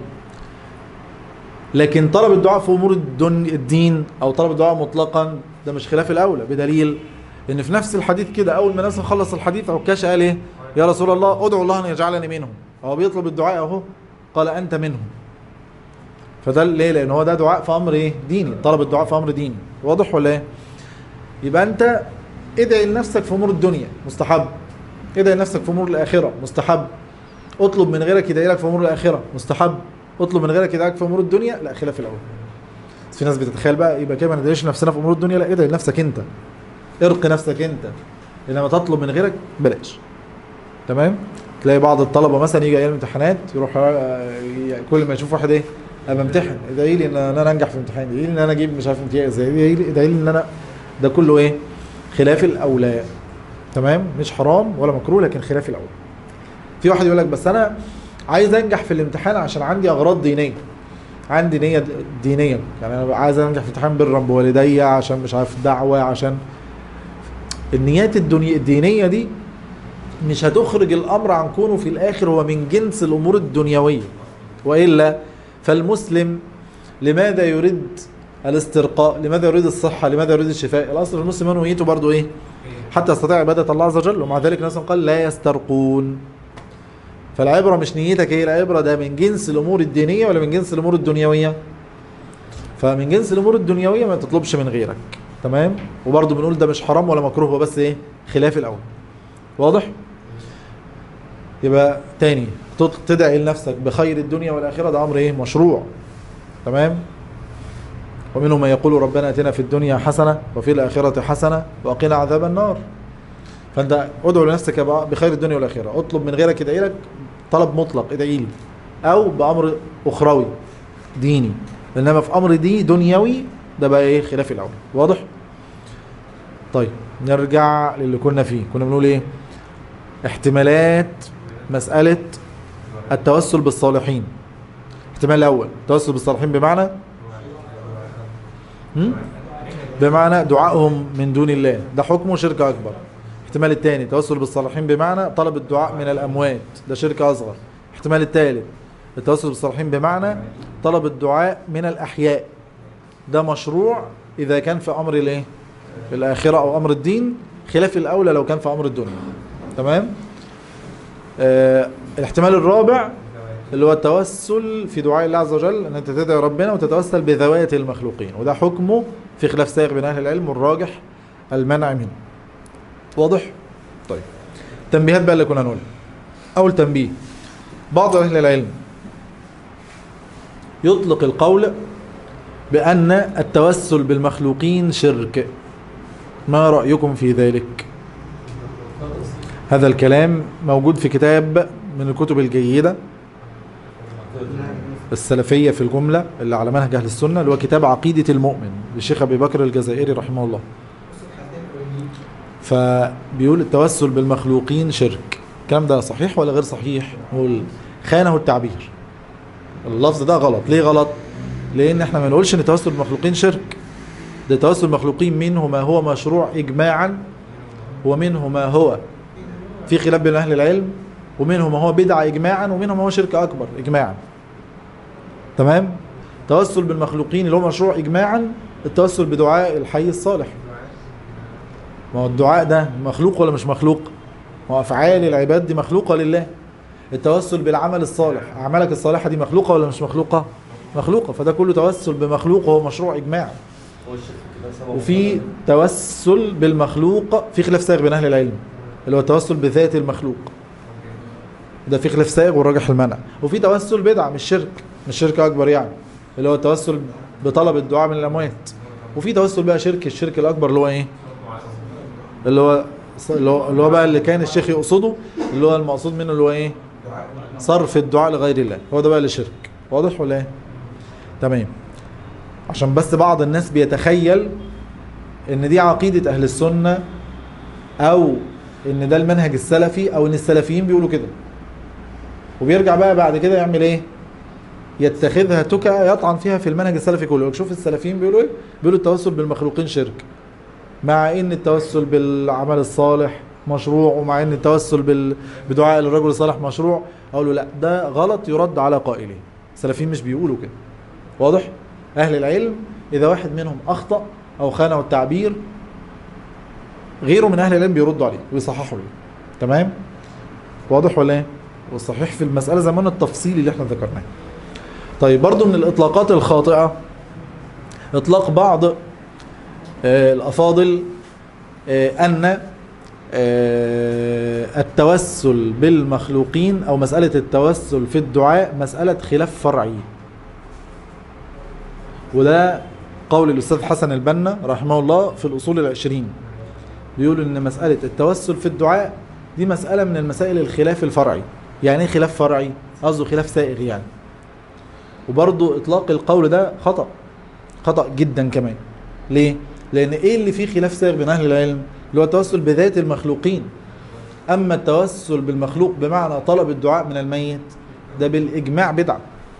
لكن طلب الدعاء في امور الدن الدين او طلب الدعاء مطلقا ده مش خلاف الاولى بدليل ان في نفس الحديث كده اول ما الناس خلص الحديث عكاش قال ايه يا رسول الله ادعو الله ان يجعلني منهم هو بيطلب الدعاء اهو قال انت منهم فده ليه لان هو ده دعاء في امر ايه ديني طلب الدعاء في امر ديني واضح ولا ايه يبقى انت ادعي لنفسك في امور الدنيا مستحب ادعي لنفسك في امور الاخره مستحب اطلب من غيرك يدعي لك في امور الاخره مستحب اطلب من غيرك يدعي لك في امور الدنيا لا خلاف الاول بس في ناس بتتخيل بقى يبقى كده ما ندعيش نفسنا في امور الدنيا لا ادعي لنفسك انت ارق نفسك انت انما تطلب من غيرك بلاش تمام تلاقي بعض الطلبه مثلا يجي ايام الامتحانات يروح آه، ي- كل ما يشوف واحد ايه ابقى امتحن ادعي لي ان انا انجح في امتحان ادعي لي ان انا اجيب مش عارف امتياز ادعي لي ادعي لي ان انا ده كله ايه خلاف الاولى تمام مش حرام ولا مكروه لكن خلاف الاولى في واحد يقول لك بس انا عايز انجح في الامتحان عشان عندي اغراض دينيه عندي نيه د- دينيه يعني انا عايز انجح في امتحان برا بوالدي عشان مش عارف دعوه عشان النيات الدنيا الدينيه دي مش هتخرج الامر عن كونه في الاخر هو من جنس الامور الدنيويه والا فالمسلم لماذا يريد الاسترقاء لماذا يريد الصحه لماذا يريد الشفاء الاصل في المسلم انه نيته برضه ايه حتى يستطيع عباده الله عز وجل ومع ذلك الناس قال لا يسترقون فالعبره مش نيتك ايه العبره ده من جنس الامور الدينيه ولا من جنس الامور الدنيويه فمن جنس الامور الدنيويه ما تطلبش من غيرك تمام وبرضه بنقول ده مش حرام ولا مكروه هو بس ايه خلاف الاول واضح يبقى تاني تط- تدعي لنفسك بخير الدنيا والاخره ده امر ايه مشروع تمام ومنهم من يقول ربنا اتنا في الدنيا حسنه وفي الاخره حسنه وقنا عذاب النار فانت ادعو لنفسك بقى بخير الدنيا والاخره اطلب من غيرك يدعي لك طلب مطلق ادعي لي او بامر اخروي ديني انما في امر دي دنيوي ده بقى ايه خلاف الاول واضح طيب نرجع للي كنا فيه كنا بنقول ايه احتمالات مسألة التوسل بالصالحين الاحتمال الأول التوسل بالصالحين بمعنى هم؟ بمعنى دعائهم من دون الله ده حكمه شرك أكبر الاحتمال الثاني التوسل بالصالحين بمعنى طلب الدعاء من الأموات ده شرك أصغر الاحتمال الثالث التوسل بالصالحين بمعنى طلب الدعاء من الأحياء ده مشروع إذا كان في أمر الايه الآخرة أو أمر الدين خلاف الأولى لو كان في أمر الدنيا تمام آه الاحتمال الرابع اللي هو التوسل في دعاء الله عز وجل ان انت تدعي ربنا وتتوسل بذوات المخلوقين وده حكمه في خلاف سائغ بين اهل العلم والراجح المنع منه واضح طيب تنبيهات بقى اللي كنا نقولها اول تنبيه بعض اهل العلم يطلق القول بان التوسل بالمخلوقين شرك ما رايكم في ذلك هذا الكلام موجود في كتاب من الكتب الجيدة السلفية في الجملة اللي على منهج أهل السنة اللي هو كتاب عقيدة المؤمن للشيخ أبي بكر الجزائري رحمه الله فبيقول التوسل بالمخلوقين شرك الكلام ده صحيح ولا غير صحيح نقول خانه التعبير اللفظ ده غلط ليه غلط لان احنا ما نقولش ان التوسل بالمخلوقين شرك ده توسل المخلوقين منه ما هو مشروع اجماعا ومنه ما هو في خلاف بين اهل العلم ومنه ما هو بدعه اجماعا ومنه ما هو شرك اكبر اجماعا تمام التوسل بالمخلوقين اللي هو مشروع اجماعا التوسل بدعاء الحي الصالح ما هو الدعاء ده مخلوق ولا مش مخلوق ما هو افعال العباد دي مخلوقه لله التوسل بالعمل الصالح اعمالك الصالحه دي مخلوقه ولا مش مخلوقه مخلوقة فده كله توسل بمخلوق وهو مشروع إجماع هو الشرك كده سبب وفي توسل بالمخلوق في خلاف سائغ بين أهل العلم اللي هو التوسل بذات المخلوق ده في خلاف سائغ والراجح المنع وفي توسل بدعة مش شرك مش شرك أكبر يعني اللي هو التوسل بطلب الدعاء من الأموات وفي توسل بقى شرك الشرك الأكبر اللي هو إيه اللي هو اللي هو, اللي هو بقى اللي كان الشيخ يقصده اللي هو المقصود منه اللي هو إيه صرف الدعاء لغير الله هو ده بقى اللي شرك واضح ولا ايه تمام عشان بس بعض الناس بيتخيل ان دي عقيدة اهل السنة او ان ده المنهج السلفي او ان السلفيين بيقولوا كده وبيرجع بقى بعد كده يعمل ايه يتخذها تكأ يطعن فيها في المنهج السلفي كله شوف السلفيين بيقولوا ايه بيقولوا التوسل بالمخلوقين شرك مع ان التوسل بالعمل الصالح مشروع ومع ان التوسل بال... بدعاء الرجل الصالح مشروع اقول له لا ده غلط يرد على قائله السلفيين مش بيقولوا كده واضح اهل العلم اذا واحد منهم اخطا او خانه التعبير غيره من اهل العلم بيردوا عليه ويصححوا له تمام واضح ولا ايه والصحيح في المساله زي ما قلنا التفصيل اللي احنا ذكرناه طيب برضو من الاطلاقات الخاطئه اطلاق بعض آه، الافاضل آه، ان آه، التوسل بالمخلوقين او مساله التوسل في الدعاء مساله خلاف فرعي وده قول الاستاذ حسن البنا رحمه الله في الاصول العشرين بيقول ان مساله التوسل في الدعاء دي مساله من المسائل الخلاف الفرعي يعني ايه خلاف فرعي قصده خلاف سائغ يعني وبرضه اطلاق القول ده خطا خطا جدا كمان ليه لان ايه اللي فيه خلاف سائغ بين اهل العلم اللي هو التوسل بذات المخلوقين اما التوسل بالمخلوق بمعنى طلب الدعاء من الميت ده بالاجماع بدعه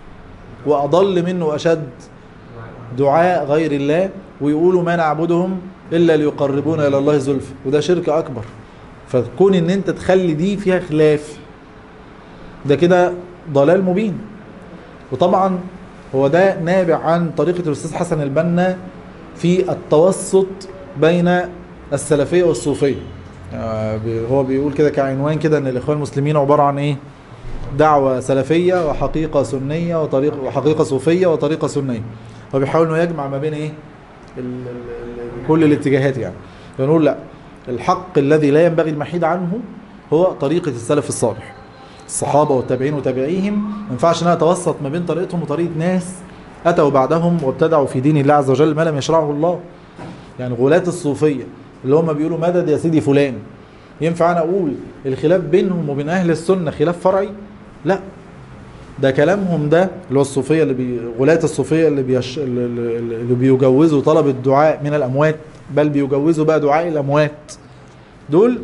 واضل منه واشد دعاء غير الله ويقولوا ما نعبدهم الا ليقربونا الى الله زلفى وده شرك اكبر فكون ان انت تخلي دي فيها خلاف ده كده ضلال مبين وطبعا هو ده نابع عن طريقة الأستاذ حسن البنا في التوسط بين السلفية والصوفية آه، بي- هو بيقول كده كعنوان كده ان الإخوان المسلمين عبارة عن ايه دعوة سلفية وحقيقة سنية وطريقة وحقيقة صوفية وطريقة سنية هو بيحاول انه يجمع ما بين ايه ال ال ال كل الاتجاهات يعني فنقول لا الحق الذي لا ينبغي المحيد عنه هو طريقة السلف الصالح الصحابة والتابعين وتابعيهم ما ينفعش ان انا اتوسط ما بين طريقتهم وطريقة ناس اتوا بعدهم وابتدعوا في دين الله عز وجل ما لم يشرعه الله يعني غلاة الصوفية اللي هم بيقولوا مدد يا سيدي فلان ينفع انا اقول الخلاف بينهم وبين اهل السنة خلاف فرعي لا ده كلامهم ده اللي هو الصوفية اللي بي... غلاة الصوفية اللي, بيش... اللي- اللي اللي بيجوزوا طلب الدعاء من الأموات بل بيجوزوا بقى دعاء الأموات دول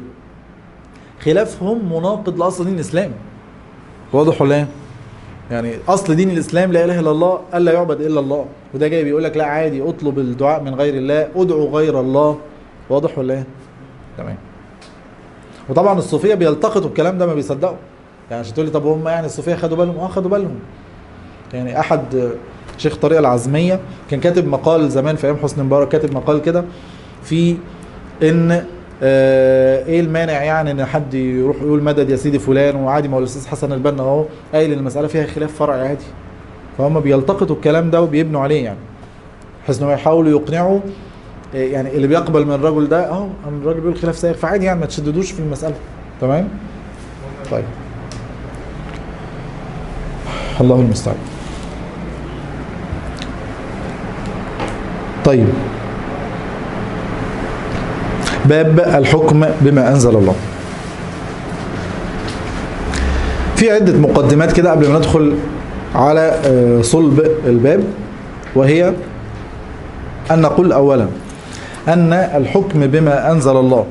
خلافهم مناقض لأصل دين الإسلام واضح ولا ايه؟ يعني أصل دين الإسلام لا إله إلا الله ألا يعبد إلا الله وده جاي بيقول لك لا عادي اطلب الدعاء من غير الله ادعو غير الله واضح ولا ايه؟ تمام وطبعا الصوفية بيلتقطوا الكلام ده ما بيصدقوا يعني عشان تقول لي طب هم يعني الصوفيه خدوا بالهم اه خدوا بالهم يعني احد آه، شيخ طريقه العزميه كان كاتب مقال زمان في ايام حسني مبارك كاتب مقال كده في ان آه ايه المانع يعني ان حد يروح يقول مدد يا سيدي فلان وعادي ما هو الاستاذ حسن البنا اهو قايل ان المساله فيها خلاف فرعي عادي فهم بيلتقطوا الكلام ده وبيبنوا عليه يعني بحيث ان هو يحاولوا يقنعوا آه، يعني اللي بيقبل من الرجل ده اهو الراجل بيقول خلاف سائغ فعادي يعني ما تشددوش في المساله تمام طيب الله المستعان طيب باب الحكم بما انزل الله في عدة مقدمات كده قبل ما ندخل على آه، صلب الباب وهي أن نقول أولا أن الحكم بما أنزل الله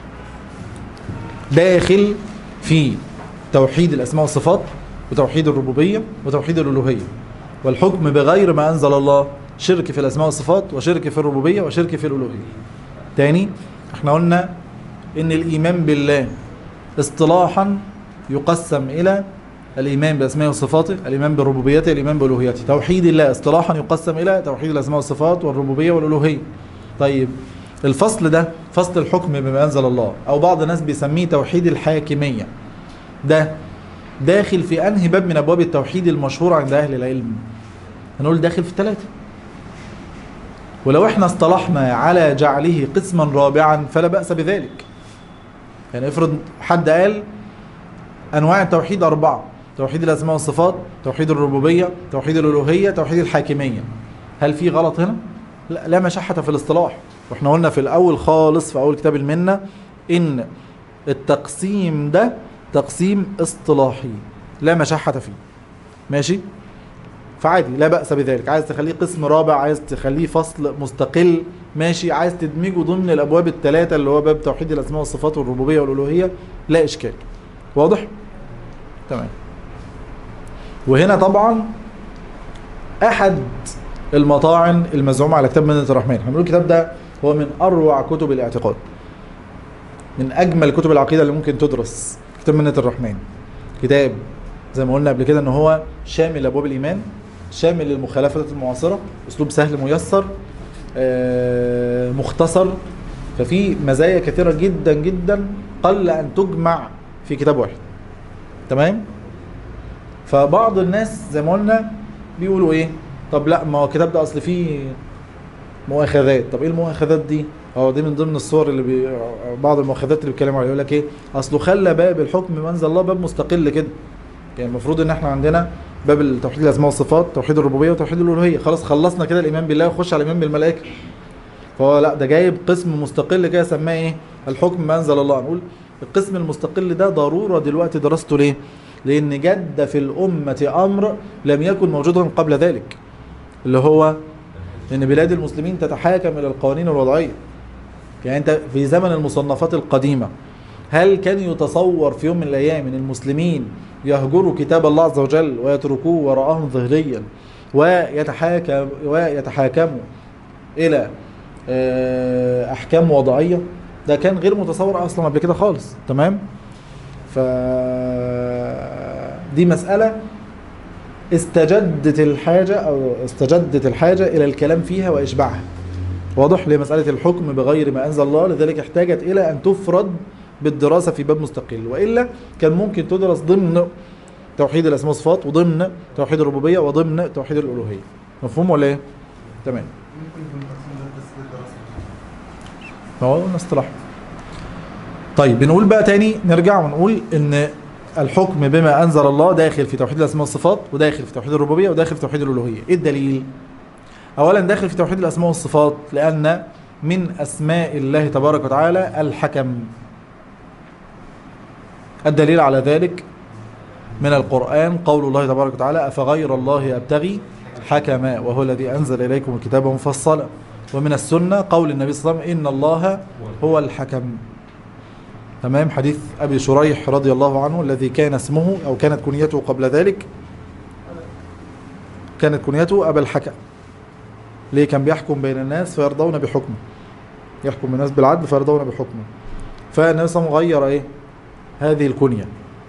داخل في توحيد الأسماء والصفات وتوحيد الربوبية وتوحيد الألوهية والحكم بغير ما أنزل الله شرك في الأسماء والصفات وشرك في الربوبية وشرك في الألوهية تاني احنا قلنا ان الإيمان بالله اصطلاحا يقسم إلى الإيمان بأسماء وصفاته الإيمان بربوبيته الإيمان بألوهيته توحيد الله اصطلاحا يقسم إلى توحيد الأسماء والصفات والربوبية والألوهية طيب الفصل ده فصل الحكم بما أنزل الله أو بعض الناس بيسميه توحيد الحاكمية ده داخل في أنهي باب من أبواب التوحيد المشهور عند أهل العلم هنقول داخل في الثلاثة ولو احنا اصطلحنا على جعله قسما رابعا فلا بأس بذلك يعني افرض حد قال انواع التوحيد اربعه توحيد الاسماء والصفات توحيد الربوبيه توحيد الالوهيه توحيد الحاكميه هل في غلط هنا لا, لا مشحه في الاصطلاح واحنا قلنا في الاول خالص في اول كتاب المنه ان التقسيم ده تقسيم اصطلاحي لا مشحه فيه ماشي فعادي لا بأس بذلك عايز تخليه قسم رابع عايز تخليه فصل مستقل ماشي عايز تدمجه ضمن الابواب الثلاثه اللي هو باب توحيد الاسماء والصفات والربوبيه والالوهيه لا اشكال واضح تمام وهنا طبعا احد المطاعن المزعومه على كتاب منة الرحمن هنقول الكتاب ده هو من اروع كتب الاعتقاد من اجمل كتب العقيده اللي ممكن تدرس كتاب منة الرحمن كتاب زي ما قلنا قبل كده ان هو شامل لابواب الايمان شامل للمخالفات المعاصره اسلوب سهل ميسر آه، مختصر ففي مزايا كثيره جدا جدا قل ان تجمع في كتاب واحد تمام فبعض الناس زي ما قلنا بيقولوا ايه طب لا ما هو الكتاب ده اصل فيه مؤاخذات طب ايه المؤاخذات دي هو دي من ضمن الصور اللي بي... بعض المؤاخذات اللي بيتكلموا عليها يقول لك ايه اصله خلى باب الحكم منزل الله باب مستقل كده يعني المفروض ان احنا عندنا باب التوحيد الاسماء والصفات توحيد الربوبيه وتوحيد الالوهيه خلاص خلصنا كده الايمان بالله وخش على الايمان بالملائكه فهو لا ده جايب قسم مستقل كده سماه ايه الحكم ما انزل الله نقول القسم المستقل ده ضروره دلوقتي دراسته ليه لان جد في الامه امر لم يكن موجودا قبل ذلك اللي هو ان بلاد المسلمين تتحاكم الى القوانين الوضعيه يعني انت في زمن المصنفات القديمه هل كان يتصور في يوم من الايام ان المسلمين يهجروا كتاب الله عز وجل ويتركوه وراءهم ظهريا ويتحاكم ويتحاكموا الى آه، احكام وضعيه ده كان غير متصور اصلا قبل كده خالص تمام ف دي مساله استجدت الحاجه او استجدت الحاجه الى الكلام فيها واشباعها واضح لمساله الحكم بغير ما انزل الله لذلك احتاجت الى ان تفرد بالدراسه في باب مستقل والا كان ممكن تدرس ضمن توحيد الاسماء والصفات وضمن توحيد الربوبيه وضمن توحيد الالوهيه مفهوم ولا ايه تمام ممكن يكون التقسيم ده تسليل دراسة ما هو قلنا اصطلاح طيب بنقول بقى تاني نرجع ونقول ان الحكم بما انزل الله داخل في توحيد الاسماء والصفات وداخل في توحيد الربوبيه وداخل في توحيد الالوهيه ايه الدليل اولا داخل في توحيد الاسماء والصفات لان من اسماء الله تبارك وتعالى الحكم الدليل على ذلك من القرآن قول الله تبارك وتعالى أفغير الله أبتغي حكما وهو الذي أنزل إليكم الكتاب مفصلا ومن السنة قول النبي صلى الله عليه وسلم إن الله هو الحكم تمام حديث أبي شريح رضي الله عنه الذي كان اسمه أو كانت كنيته قبل ذلك كانت كنيته أبا الحكم ليه كان بيحكم بين الناس فيرضون بحكمه يحكم الناس بالعدل فيرضون بحكمه فالنبي صلى الله عليه وسلم غير ايه هذه الكنية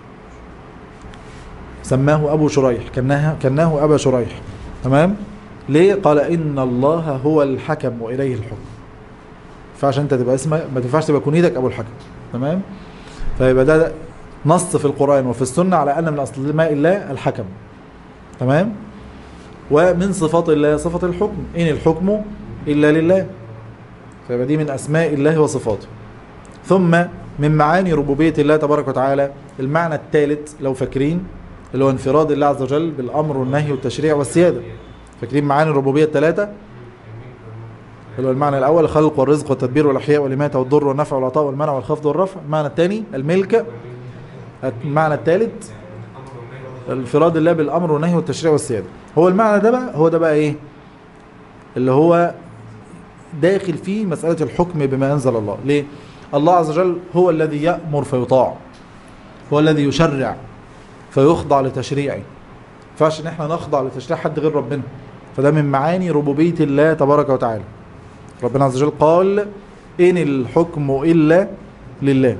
سماه أبو شريح كناه, كناه أبا شريح تمام ليه قال إن الله هو الحكم وإليه الحكم فعشان انت تبقى اسمك ما تنفعش تبقى كنيتك أبو الحكم تمام فيبقى ده نص في القرآن وفي السنة على أن من أسماء الله الحكم تمام ومن صفات الله صفة الحكم إن الحكم إلا لله فيبقى دي من أسماء الله وصفاته ثم من معاني ربوبية الله تبارك وتعالى المعنى الثالث لو فاكرين اللي هو انفراد الله عز وجل بالأمر والنهي والتشريع والسيادة فاكرين معاني الربوبية الثلاثة اللي هو المعنى الأول الخلق والرزق والتدبير والإحياء والإماتة والضر والنفع والعطاء والمنع والخفض والرفع المعنى الثاني الملك المعنى الثالث انفراد الله بالأمر والنهي والتشريع والسيادة هو المعنى ده بقى هو ده بقى إيه اللي هو داخل فيه مسألة الحكم بما أنزل الله ليه الله عز وجل هو الذي يأمر فيطاع هو الذي يشرع فيخضع لتشريعه فعش ان احنا نخضع لتشريع حد غير ربنا فده من معاني ربوبية الله تبارك وتعالى ربنا عز وجل قال إن الحكم إلا لله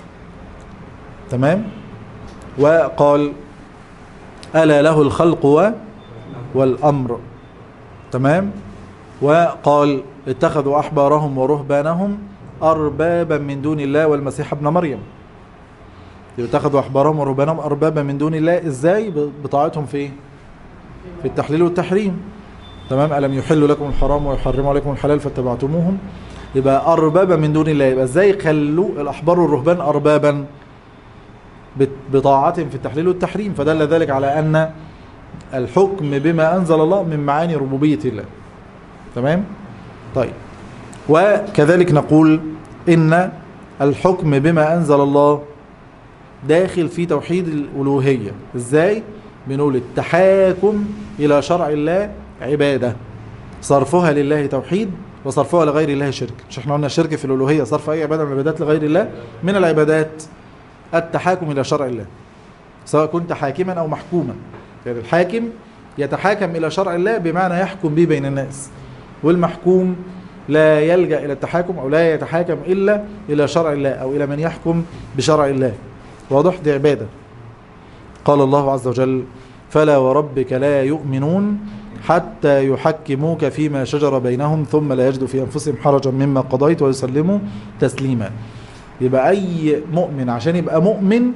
تمام وقال ألا له الخلق و والأمر تمام وقال اتخذوا أحبارهم ورهبانهم أربابا من دون الله والمسيح ابن مريم اتخذوا أحبارهم ورهبانهم أربابا من دون الله إزاي بطاعتهم في إيه؟ في التحليل والتحريم تمام ألم يحل لكم الحرام ويحرم عليكم الحلال فاتبعتموهم يبقى أربابا من دون الله يبقى ازاي خلوا الأحبار والرهبان أربابا بت- بطاعتهم في التحليل والتحريم فدل ذلك على أن الحكم بما أنزل الله من معاني ربوبية الله تمام طيب وكذلك نقول إن الحكم بما أنزل الله داخل في توحيد الألوهية إزاي؟ بنقول التحاكم إلى شرع الله عبادة صرفها لله توحيد وصرفها لغير الله شرك مش احنا قلنا الشرك في الألوهية صرف أي عبادة من العبادات لغير الله من العبادات التحاكم إلى شرع الله سواء كنت حاكما أو محكوما يعني الحاكم يتحاكم إلى شرع الله بمعنى يحكم به بين الناس والمحكوم لا يلجأ إلى التحاكم أو لا يتحاكم إلا إلى شرع الله أو إلى من يحكم بشرع الله واضح دي عبادة قال الله عز وجل فلا وربك لا يؤمنون حتى يحكموك فيما شجر بينهم ثم لا يجدوا في أنفسهم حرجا مما قضيت ويسلموا تسليما يبقى أي مؤمن عشان يبقى مؤمن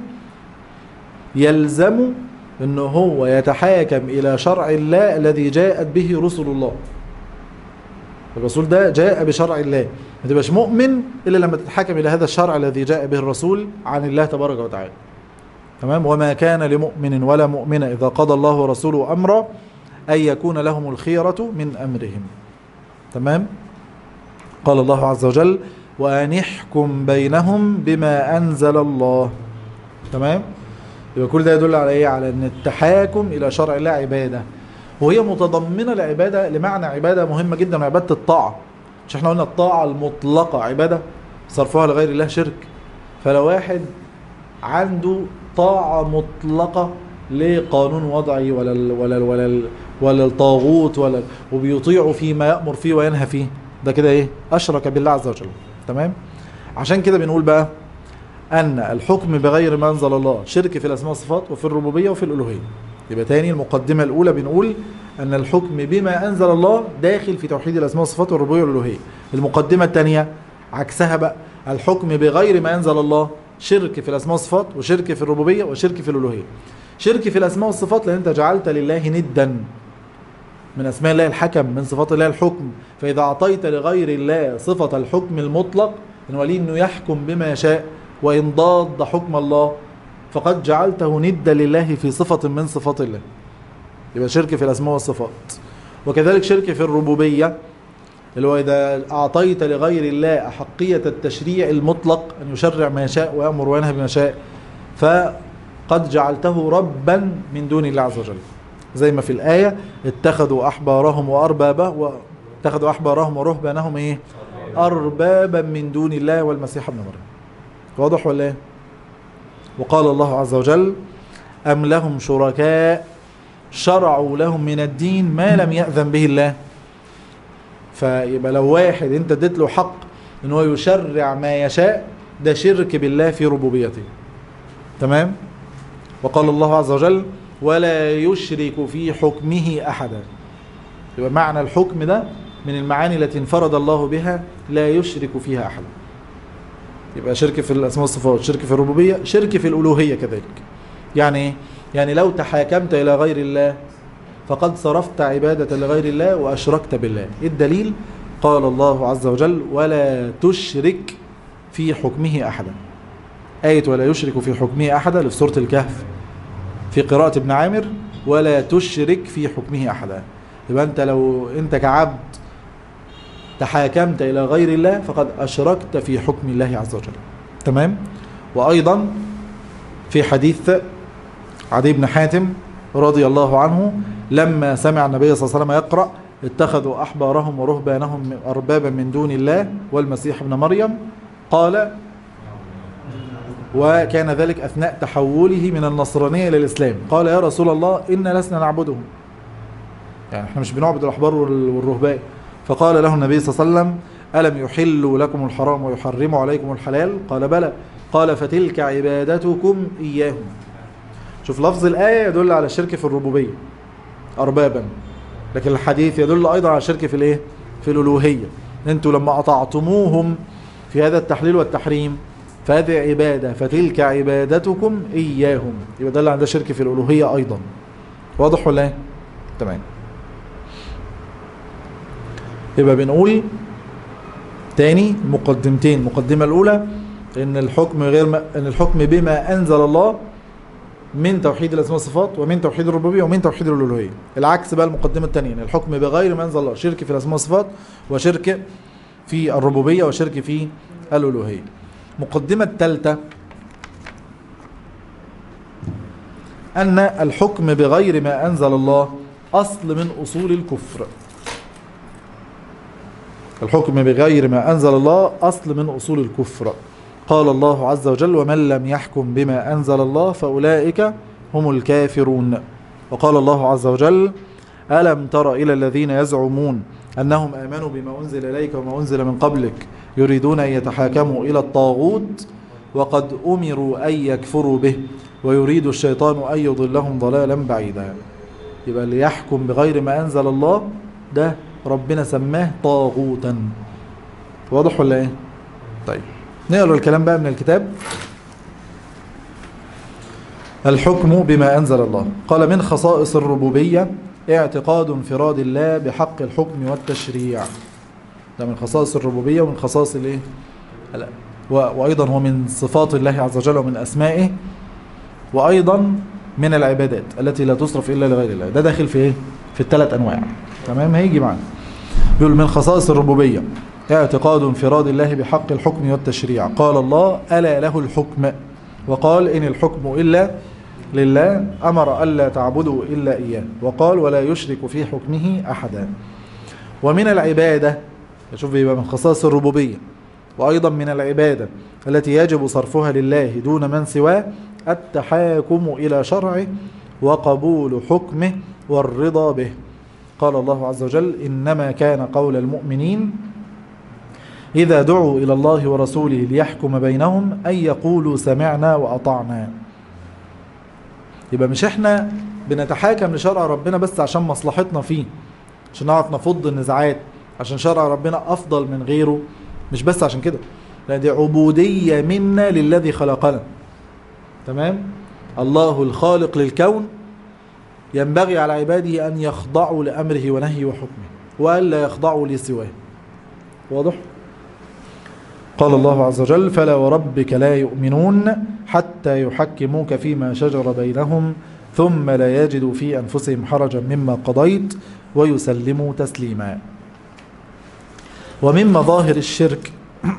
يلزم أنه هو يتحاكم إلى شرع الله الذي جاءت به رسل الله الرسول ده جاء بشرع الله ما تبقاش مؤمن إلا لما تتحكم إلى هذا الشرع الذي جاء به الرسول عن الله تبارك وتعالى تمام وما كان لمؤمن ولا مؤمنة إذا قضى الله ورسوله أمرا أن يكون لهم الخيرة من أمرهم تمام قال الله عز وجل وأن احكم بينهم بما أنزل الله تمام يبقى كل ده يدل على إيه على أن التحاكم إلى شرع الله عبادة وهي متضمنة العبادة لمعنى عبادة مهمة جدا وعبادة الطاعة مش احنا قلنا الطاعة المطلقة عبادة صرفها لغير الله شرك فلو واحد عنده طاعة مطلقة لقانون وضعي ولا ال ولا ال ولا ال ولا الطاغوت ولا ال- وبيطيع فيما يأمر فيه وينهى فيه ده كده ايه أشرك بالله عز وجل تمام عشان كده بنقول بقى أن الحكم بغير ما أنزل الله شرك في الأسماء والصفات وفي الربوبية وفي الألوهية يبقى تاني المقدمة الأولى بنقول أن الحكم بما أنزل الله داخل في توحيد الأسماء والصفات والربوبية والألوهية المقدمة الثانية عكسها بقى الحكم بغير ما أنزل الله شرك في الأسماء والصفات وشرك في الربوبية وشرك في الألوهية شرك في الأسماء والصفات لأن أنت جعلت لله ندا من أسماء الله الحكم من صفات الله الحكم فإذا أعطيت لغير الله صفة الحكم المطلق إن ولي أنه يحكم بما يشاء وإن ضاد حكم الله فقد جعلته ندا لله في صفة من صفات الله يبقى شرك في الأسماء والصفات وكذلك شرك في الربوبية اللي هو إذا أعطيت لغير الله أحقية التشريع المطلق أن يشرع ما يشاء ويأمر وينهى بما يشاء فقد جعلته ربا من دون الله عز وجل زي ما في الآية اتخذوا أحبارهم وأربابا واتخذوا أحبارهم ورهبانهم إيه أربابا من دون الله والمسيح ابن مريم واضح ولا إيه وقال الله عز وجل أم لهم شركاء شرعوا لهم من الدين ما لم يأذن به الله فيبقى لو واحد انت اديت له حق ان هو يشرع ما يشاء ده شرك بالله في ربوبيته تمام وقال الله عز وجل ولا يشرك في حكمه احدا يبقى معنى الحكم ده من المعاني التي انفرد الله بها لا يشرك فيها احدا يبقى شرك في الاسماء والصفات شرك في الربوبيه شرك في الالوهيه كذلك يعني ايه يعني لو تحاكمت الى غير الله فقد صرفت عبادة لغير الله وأشركت بالله إيه الدليل قال الله عز وجل ولا تشرك في حكمه أحدا آية ولا يشرك في حكمه أحدا اللي في سورة الكهف في قراءة ابن عامر ولا تشرك في حكمه أحدا يبقى أنت لو أنت كعبد تحاكمت إلى غير الله فقد أشركت في حكم الله عز وجل تمام وأيضا في حديث عدي بن حاتم رضي الله عنه لما سمع النبي صلى الله عليه وسلم يقرأ اتخذوا أحبارهم ورهبانهم أربابا من دون الله والمسيح ابن مريم قال وكان ذلك أثناء تحوله من النصرانية إلى الإسلام قال يا رسول الله إن لسنا نعبدهم يعني احنا مش بنعبد الأحبار وال- والرهبان فقال له النبي صلى الله عليه وسلم ألم يحلوا لكم الحرام ويحرموا عليكم الحلال قال بلى قال فتلك عبادتكم إياهم شوف لفظ الآية يدل على الشرك في الربوبية أربابا لكن الحديث يدل أيضا على الشرك في الإيه؟ في الألوهية أنتوا لما أطعتموهم في هذا التحليل والتحريم فهذه عبادة فتلك عبادتكم إياهم يبقى ده اللي عنده شرك في الألوهية أيضا واضح ولا إيه؟ تمام يبقى بنقول تاني مقدمتين المقدمة الأولى إن الحكم غير ما إن الحكم بما أنزل الله من توحيد الأسماء والصفات ومن توحيد الربوبية ومن توحيد الألوهية العكس بقى المقدمة الثانية إن الحكم بغير ما أنزل الله شرك في الأسماء والصفات وشرك في الربوبية وشرك في الألوهية المقدمة الثالثة أن الحكم بغير ما أنزل الله أصل من أصول الكفر الحكم بغير ما أنزل الله أصل من أصول الكفر قال الله عز وجل ومن لم يحكم بما أنزل الله فأولئك هم الكافرون وقال الله عز وجل ألم تر إلى الذين يزعمون أنهم آمنوا بما أنزل إليك وما أنزل من قبلك يريدون أن يتحاكموا إلى الطاغوت وقد أمروا أن يكفروا به ويريد الشيطان أن يضلهم ضلالا بعيدا يبقى اللي يحكم بغير ما أنزل الله ده ربنا سماه طاغوتا واضح ولا ايه طيب نقرا الكلام بقى من الكتاب الحكم بما أنزل الله قال من خصائص الربوبية اعتقاد انفراد الله بحق الحكم والتشريع ده من خصائص الربوبية ومن خصائص الايه لا. و- وأيضا هو من صفات الله عز وجل ومن أسمائه وأيضا من العبادات التي لا تصرف إلا لغير الله ده داخل في ايه في الثلاث أنواع تمام هيجي معنا بيقول من خصائص الربوبية اعتقاد انفراد الله بحق الحكم والتشريع قال الله ألا له الحكم وقال إن الحكم إلا لله أمر ألا تعبدوا إلا إياه وقال ولا يشرك في حكمه أحدا ومن العبادة شوف يبقى من خصائص الربوبية وأيضا من العبادة التي يجب صرفها لله دون من سواه التحاكم إلى شرعه وقبول حكمه والرضا به قال الله عز وجل إنما كان قول المؤمنين إذا دعوا إلى الله ورسوله ليحكم بينهم أن يقولوا سمعنا وأطعنا يبقى مش احنا بنتحاكم لشرع ربنا بس عشان مصلحتنا فيه عشان نعرف نفض النزاعات عشان شرع ربنا أفضل من غيره مش بس عشان كده لا دي عبودية منا للذي خلقنا تمام الله الخالق للكون ينبغي على عباده أن يخضعوا لأمره ونهيه وحكمه وألا يخضعوا لسواه واضح؟ قال الله عز وجل فلا وربك لا يؤمنون حتى يحكموك فيما شجر بينهم ثم لا يجدوا في أنفسهم حرجا مما قضيت ويسلموا تسليما ومن مظاهر الشرك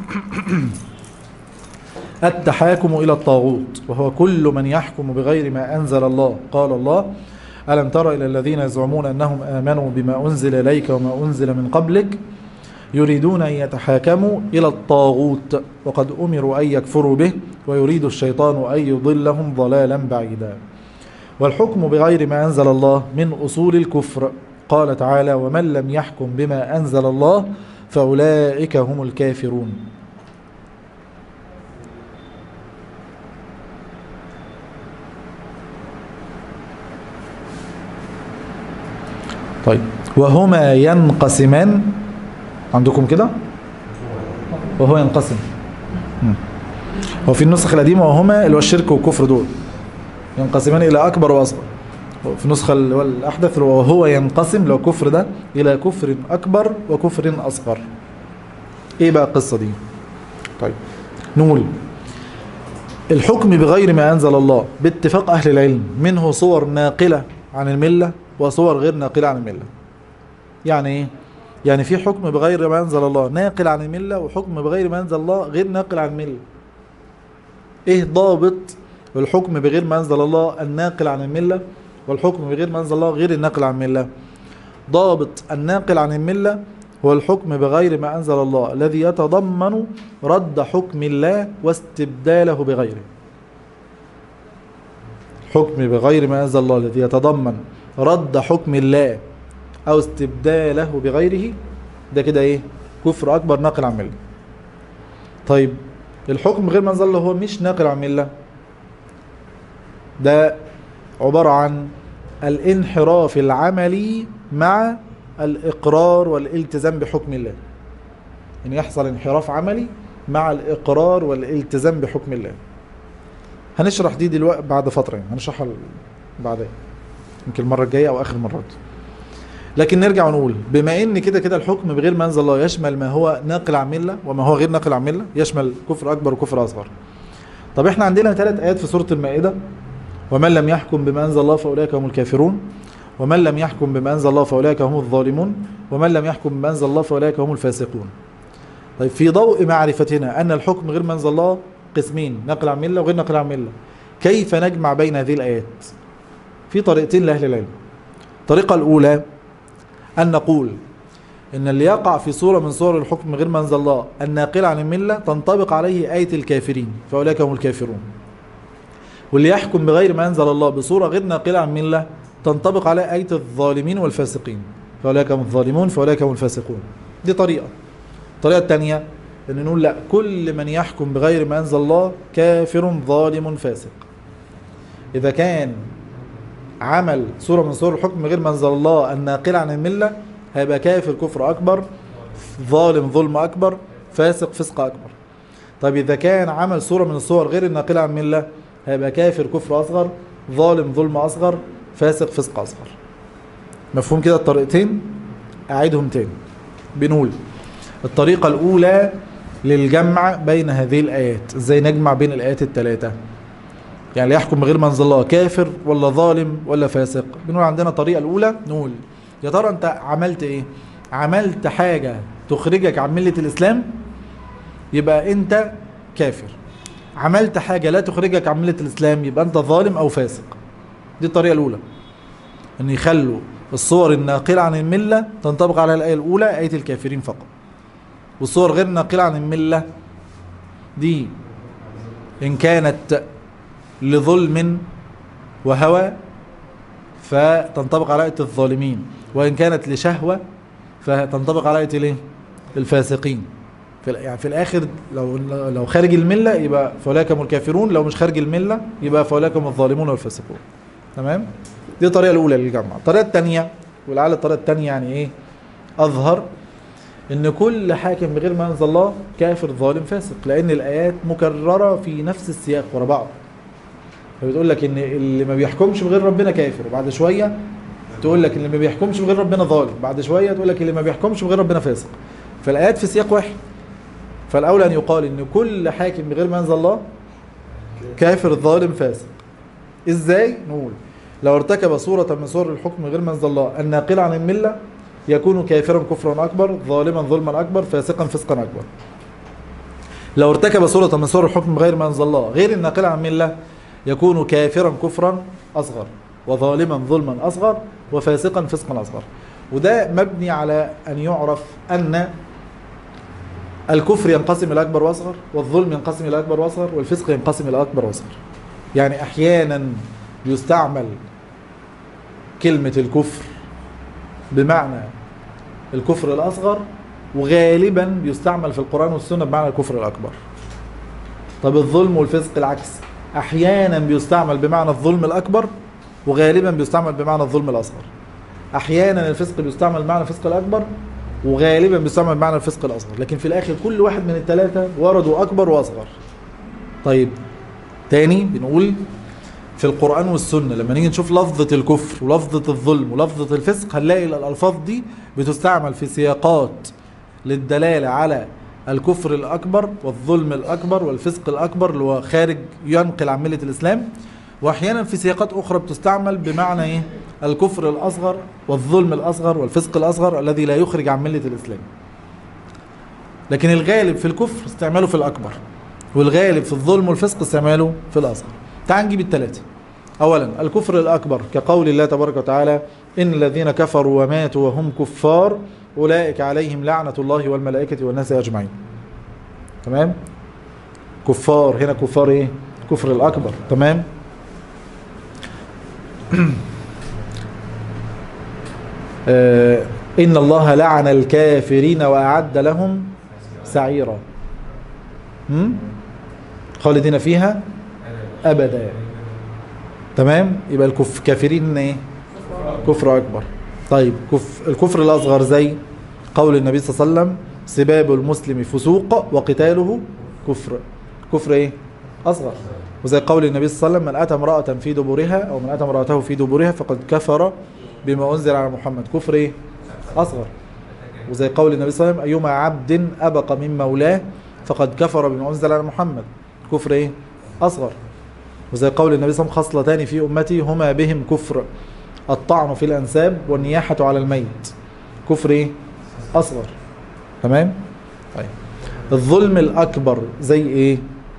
التحاكم إلى الطاغوت وهو كل من يحكم بغير ما أنزل الله قال الله ألم تر إلى الذين يزعمون أنهم آمنوا بما أنزل إليك وما أنزل من قبلك يريدون أن يتحاكموا إلى الطاغوت وقد أمروا أن يكفروا به ويريد الشيطان أن يضلهم ضلالا بعيدا والحكم بغير ما أنزل الله من أصول الكفر قال تعالى ومن لم يحكم بما أنزل الله فأولئك هم الكافرون طيب وهما ينقسمان عندكم كده وهو ينقسم مم. هو في النسخ القديمة وهما اللي هو الشرك والكفر دول ينقسمان إلى أكبر وأصغر في النسخة اللي هو الأحدث اللي هو وهو ينقسم اللي هو الكفر ده إلى كفر أكبر وكفر أصغر إيه بقى القصة دي طيب نقول الحكم بغير ما أنزل الله باتفاق أهل العلم منه صور ناقلة عن الملة وصور غير ناقلة عن الملة يعني إيه؟ يعني في حكم بغير ما أنزل الله ناقل عن الملة وحكم بغير ما أنزل الله غير ناقل عن الملة إيه ضابط الحكم بغير ما أنزل الله الناقل عن الملة والحكم بغير ما أنزل الله غير الناقل عن الملة ضابط الناقل عن الملة هو الحكم بغير ما أنزل الله الذي يتضمن رد حكم الله واستبداله بغيره حكم بغير ما أنزل الله الذي يتضمن رد حكم الله أو استبداله بغيره ده كده إيه كفر أكبر ناقل عن ملة طيب الحكم بغير ما أنزل الله هو مش ناقل عن ملة ده عبارة عن الانحراف العملي مع الإقرار والالتزام بحكم الله يعني يحصل انحراف عملي مع الإقرار والالتزام بحكم الله هنشرح دي دلوقتي بعد فترة يعني هنشرحها بعدين يمكن المرة الجاية أو آخر مرات لكن نرجع ونقول بما ان كده كده الحكم بغير ما انزل الله يشمل ما هو ناقل عن مله وما هو غير ناقل عن مله يشمل كفر اكبر وكفر اصغر طب احنا عندنا ثلاث ايات في سوره المائده ومن لم يحكم بما انزل الله فاولئك هم الكافرون ومن لم يحكم بما انزل الله فاولئك هم الظالمون ومن لم يحكم بما انزل الله فاولئك هم الفاسقون طيب في ضوء معرفتنا ان الحكم غير ما انزل الله قسمين نقل عن مله وغير نقل عن مله كيف نجمع بين هذه الايات في طريقتين لاهل العلم الطريقه الاولى ان نقول ان اللي يقع في صوره من صور الحكم غير ما انزل الله الناقله عن المله تنطبق عليه ايه الكافرين فاولئك هم الكافرون واللي يحكم بغير ما انزل الله بصوره غير ناقله عن مله تنطبق على ايه الظالمين والفاسقين فاولئك هم الظالمون فاولئك هم الفاسقون دي طريقه الطريقه الثانيه ان نقول لا كل من يحكم بغير ما انزل الله كافر ظالم فاسق اذا كان عمل صوره من صور الحكم غير ما انزل الله الناقله عن المله هيبقى كافر كفر اكبر ظالم ظلم اكبر فاسق فسق اكبر طيب اذا كان عمل صوره من الصور غير الناقله عن المله هيبقى كافر كفر اصغر ظالم ظلم اصغر فاسق فسق اصغر مفهوم كده الطريقتين اعيدهم تاني بنقول الطريقه الاولى للجمع بين هذه الايات ازاي نجمع بين الايات الثلاثه يعني اللي يحكم بغير ما انزل الله كافر ولا ظالم ولا فاسق بنقول عندنا الطريقه الاولى نقول يا ترى انت عملت ايه عملت حاجه تخرجك عن مله الاسلام يبقى انت كافر عملت حاجه لا تخرجك عن مله الاسلام يبقى انت ظالم او فاسق دي الطريقه الاولى ان يخلوا الصور الناقله عن المله تنطبق على الايه الاولى ايه الكافرين فقط والصور غير الناقله عن المله دي ان كانت لظلم وهوى فتنطبق على آية الظالمين وإن كانت لشهوة فتنطبق على آية الايه؟ الفاسقين في ال- يعني في الآخر لو لو خارج الملة يبقى فأولئك هم الكافرون لو مش خارج الملة يبقى فأولئك هم الظالمون والفاسقون تمام دي الطريقة الأولى للجمع الطريقة الثانية ولعل الطريقة الثانية يعني إيه أظهر ان كل حاكم بغير ما انزل الله كافر ظالم فاسق لان الايات مكرره في نفس السياق ورا بعض فبتقول لك ان اللي ما بيحكمش بغير ربنا كافر وبعد شويه تقول لك اللي ما بيحكمش بغير ربنا ظالم بعد شويه تقول لك اللي ما بيحكمش بغير ربنا فاسق فالايات في سياق واحد فالاولى ان يقال ان كل حاكم بغير ما انزل الله كافر ظالم فاسق ازاي نقول لو ارتكب صورة من صور الحكم غير ما انزل الله الناقلة عن الملة يكون كافرا كفرا أكبر ظالما ظلما أكبر فاسقا فسقا أكبر لو ارتكب صورة من صور الحكم غير ما انزل الله غير الناقلة عن الملة يكون كافرا كفرا أصغر وظالما ظلما أصغر وفاسقا فسقا أصغر وده مبني على أن يعرف أن الكفر ينقسم إلى أكبر وأصغر والظلم ينقسم إلى أكبر وأصغر والفسق ينقسم إلى أكبر وأصغر يعني أحيانا يستعمل كلمة الكفر بمعنى الكفر الأصغر وغالبا بيستعمل في القرآن والسنة بمعنى الكفر الأكبر طب الظلم والفسق العكس أحيانا بيستعمل بمعنى الظلم الأكبر وغالبا بيستعمل بمعنى الظلم الأصغر أحيانا الفسق بيستعمل بمعنى الفسق الأكبر وغالبا بيستعمل بمعنى الفسق الأصغر لكن في الآخر كل واحد من الثلاثة وردوا أكبر وأصغر طيب تاني بنقول في القرآن والسنة لما نيجي نشوف لفظة الكفر ولفظة الظلم ولفظة الفسق هنلاقي الألفاظ دي بتستعمل في سياقات للدلالة على الكفر الأكبر والظلم الأكبر والفسق الأكبر اللي هو خارج ينقل عن ملة الإسلام وأحيانا في سياقات أخرى بتستعمل بمعنى إيه؟ الكفر الأصغر والظلم الأصغر والفسق الأصغر الذي لا يخرج عن ملة الإسلام لكن الغالب في الكفر استعماله في الأكبر والغالب في الظلم والفسق استعماله في الأصغر تعال نجيب الثلاثة أولا الكفر الأكبر كقول الله تبارك وتعالى إن الذين كفروا وماتوا وهم كفار أولئك عليهم لعنة الله والملائكة والناس أجمعين تمام كفار هنا كفار إيه كفر الأكبر تمام آه إن الله لعن الكافرين وأعد لهم سعيرا هم؟ خالدين فيها ابدا تمام يبقى الكف كافرين ايه كفر اكبر طيب كف الكفر الاصغر زي قول النبي صلى الله عليه وسلم سباب المسلم فسوق وقتاله كفر كفر ايه اصغر وزي قول النبي صلى الله عليه وسلم من اتى امراه في دبرها او من اتى امراته في دبرها فقد كفر بما أنزل على محمد كفر إيه؟ أصغر وزي قول النبي صلى الله عليه وسلم أيما عبد أبق من مولاه فقد كفر بما أنزل على محمد كفر إيه؟ أصغر وزي قول النبي صلى الله عليه وسلم خصلتان في أمتي هما بهم كفر الطعن في الأنساب والنياحة على الميت كفر إيه؟ أصغر تمام؟ طيب الظلم الأكبر زي إيه؟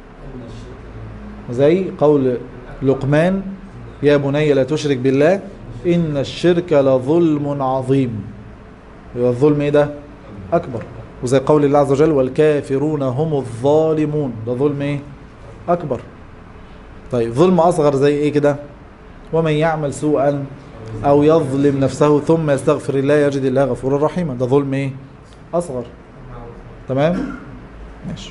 زي قول لقمان يا بني لا تشرك بالله إن الشرك لظلم عظيم يبقى الظلم إيه ده؟ أكبر وزي قول الله عز وجل والكافرون هم الظالمون ده ظلم إيه؟ أكبر طيب ظلم أصغر زي إيه كده؟ ومن يعمل سوءا أو يظلم نفسه ثم يستغفر الله يجد الله غفورا رحيما ده ظلم إيه؟ أصغر تمام؟ ماشي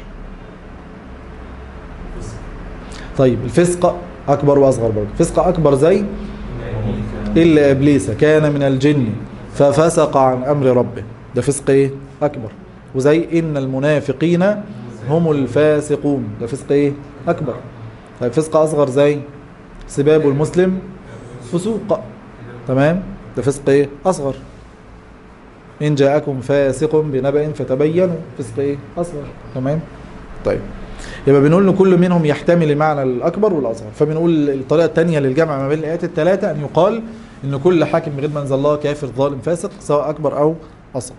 طيب الفسق أكبر وأصغر برضه فسق أكبر زي إلا إبليس كان من الجن ففسق عن أمر ربه ده فسق إيه؟ أكبر وزي إن المنافقين هم الفاسقون ده فسق إيه؟ أكبر طيب فسق أصغر زي سباب المسلم فسوق تمام ده فسق إيه؟ أصغر إن جاءكم فاسق بنبأ فتبينوا فسق إيه؟ أصغر تمام طيب يبقى بنقول ان كل منهم يحتمل المعنى الاكبر والاصغر فبنقول الطريقه الثانيه للجمع ما بين الايات الثلاثه ان يقال ان كل حاكم بغير ما انزل الله كافر ظالم فاسق سواء اكبر او اصغر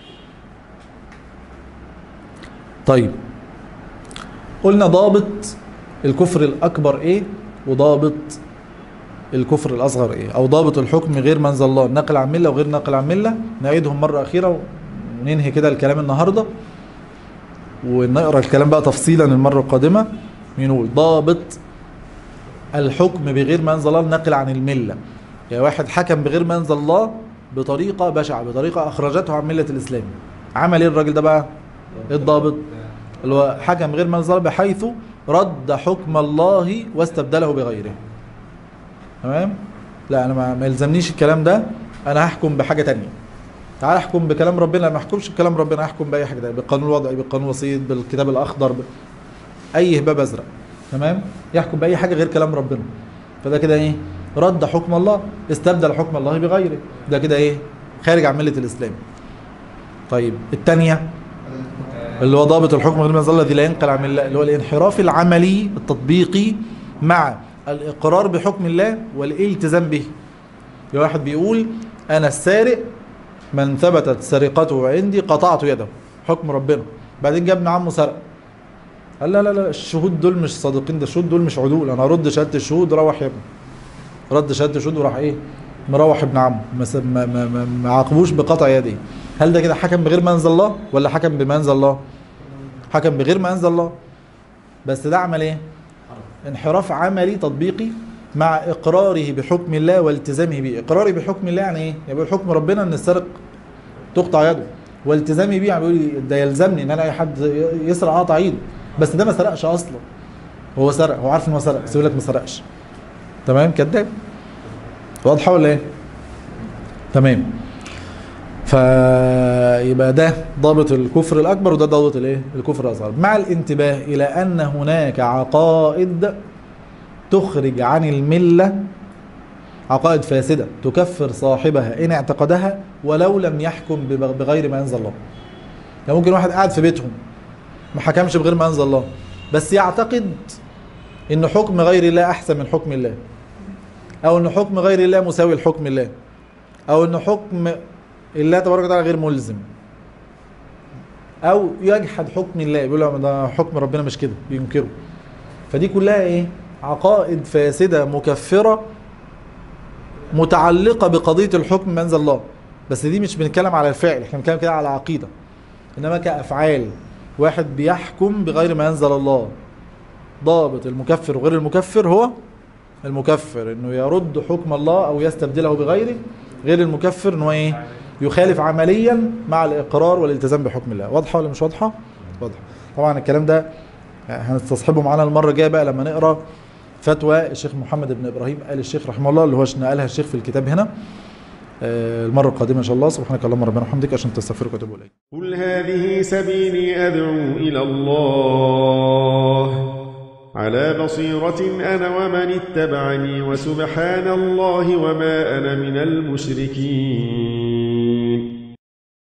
طيب قلنا ضابط الكفر الاكبر ايه وضابط الكفر الاصغر ايه او ضابط الحكم غير ما انزل الله نقل عن مله وغير نقل عن مله نعيدهم مره اخيره وننهي كده الكلام النهارده ونقرا الكلام بقى تفصيلا المره القادمه نقول ضابط الحكم بغير ما انزل الله النقل عن المله يعني واحد حكم بغير ما انزل الله بطريقه بشعه بطريقه اخرجته عن مله الاسلام عمل ايه الراجل ده بقى إيه الضابط اللي هو حكم غير ما انزل الله بحيث رد حكم الله واستبدله بغيره تمام لا انا ما ما يلزمنيش الكلام ده انا هحكم بحاجه تانية تعال احكم بكلام ربنا ما احكمش بكلام ربنا احكم باي حاجه تانية بالقانون الوضعي بالقانون الوسيط بالكتاب الاخضر ب... اي هباب ازرق تمام يحكم باي حاجه غير كلام ربنا فده كده ايه رد حكم الله استبدل حكم الله بغيره ده كده ايه خارج عن مله الاسلام طيب الثانيه اللي هو ضابط الحكم غير ما انزل الله الذي لا ينقل عن الله اللي هو الانحراف العملي التطبيقي مع الاقرار بحكم الله والالتزام به يعني واحد بيقول انا السارق من ثبتت سرقته عندي قطعت يده حكم ربنا بعدين جاب ابن عمه سرق قال لا لا لا الشهود دول مش صادقين ده الشهود دول مش عدول انا هرد شهاده الشهود روح يا ابني رد شهاده الشهود وراح ايه مروح ابن عمه ما س- ما ما, ما, ما عاقبوش بقطع يديه هل ده كده حكم بغير ما انزل الله ولا حكم بما انزل الله حكم بغير ما انزل الله بس ده عمل ايه انحراف عملي تطبيقي مع اقراره بحكم الله والتزامه به اقراري بحكم الله يعني ايه يعني بيقول حكم ربنا ان السارق تقطع يده والتزامي بيه يعني بيقول ده يلزمني ان انا اي حد يسرق اقطع ايده بس ده ما سرقش اصلا هو سرق هو عارف ان هو سرق بس يقول لك ما سرقش تمام كذاب واضحه ولا ايه تمام فيبقى ده ضابط الكفر الاكبر وده ضابط الايه الكفر الاصغر مع الانتباه الى ان هناك عقائد تخرج عن المله عقائد فاسده تكفر صاحبها ان اعتقدها ولو لم يحكم بغ- بغير ما انزل الله يعني ممكن واحد قاعد في بيتهم ما حكمش بغير ما انزل الله بس يعتقد ان حكم غير الله احسن من حكم الله او ان حكم غير الله مساوي لحكم الله او ان حكم الله تبارك وتعالى غير ملزم او يجحد حكم الله يقول له ده حكم ربنا مش كده بينكره فدي كلها ايه عقائد فاسده مكفره متعلقه بقضيه الحكم ما انزل الله بس دي مش بنتكلم على الفعل احنا بنتكلم كده على عقيده انما كافعال واحد بيحكم بغير ما انزل الله ضابط المكفر وغير المكفر هو المكفر انه يرد حكم الله او يستبدله بغيره غير المكفر انه ايه يخالف عمليا مع الاقرار والالتزام بحكم الله واضحه ولا مش واضحه واضحه طبعا الكلام ده هنستصحبه معانا المره الجايه بقى لما نقرا فتوى الشيخ محمد بن ابراهيم ال الشيخ رحمه الله اللي هو نقلها الشيخ في الكتاب هنا آه، المره القادمه ان شاء الله سبحانك اللهم ربنا وبحمدك عشان تستغفرك وتوب اليك قل هذه سبيلي أدعو إلى الله على بصيرة أنا ومن اتبعني وسبحان الله وما أنا من المشركين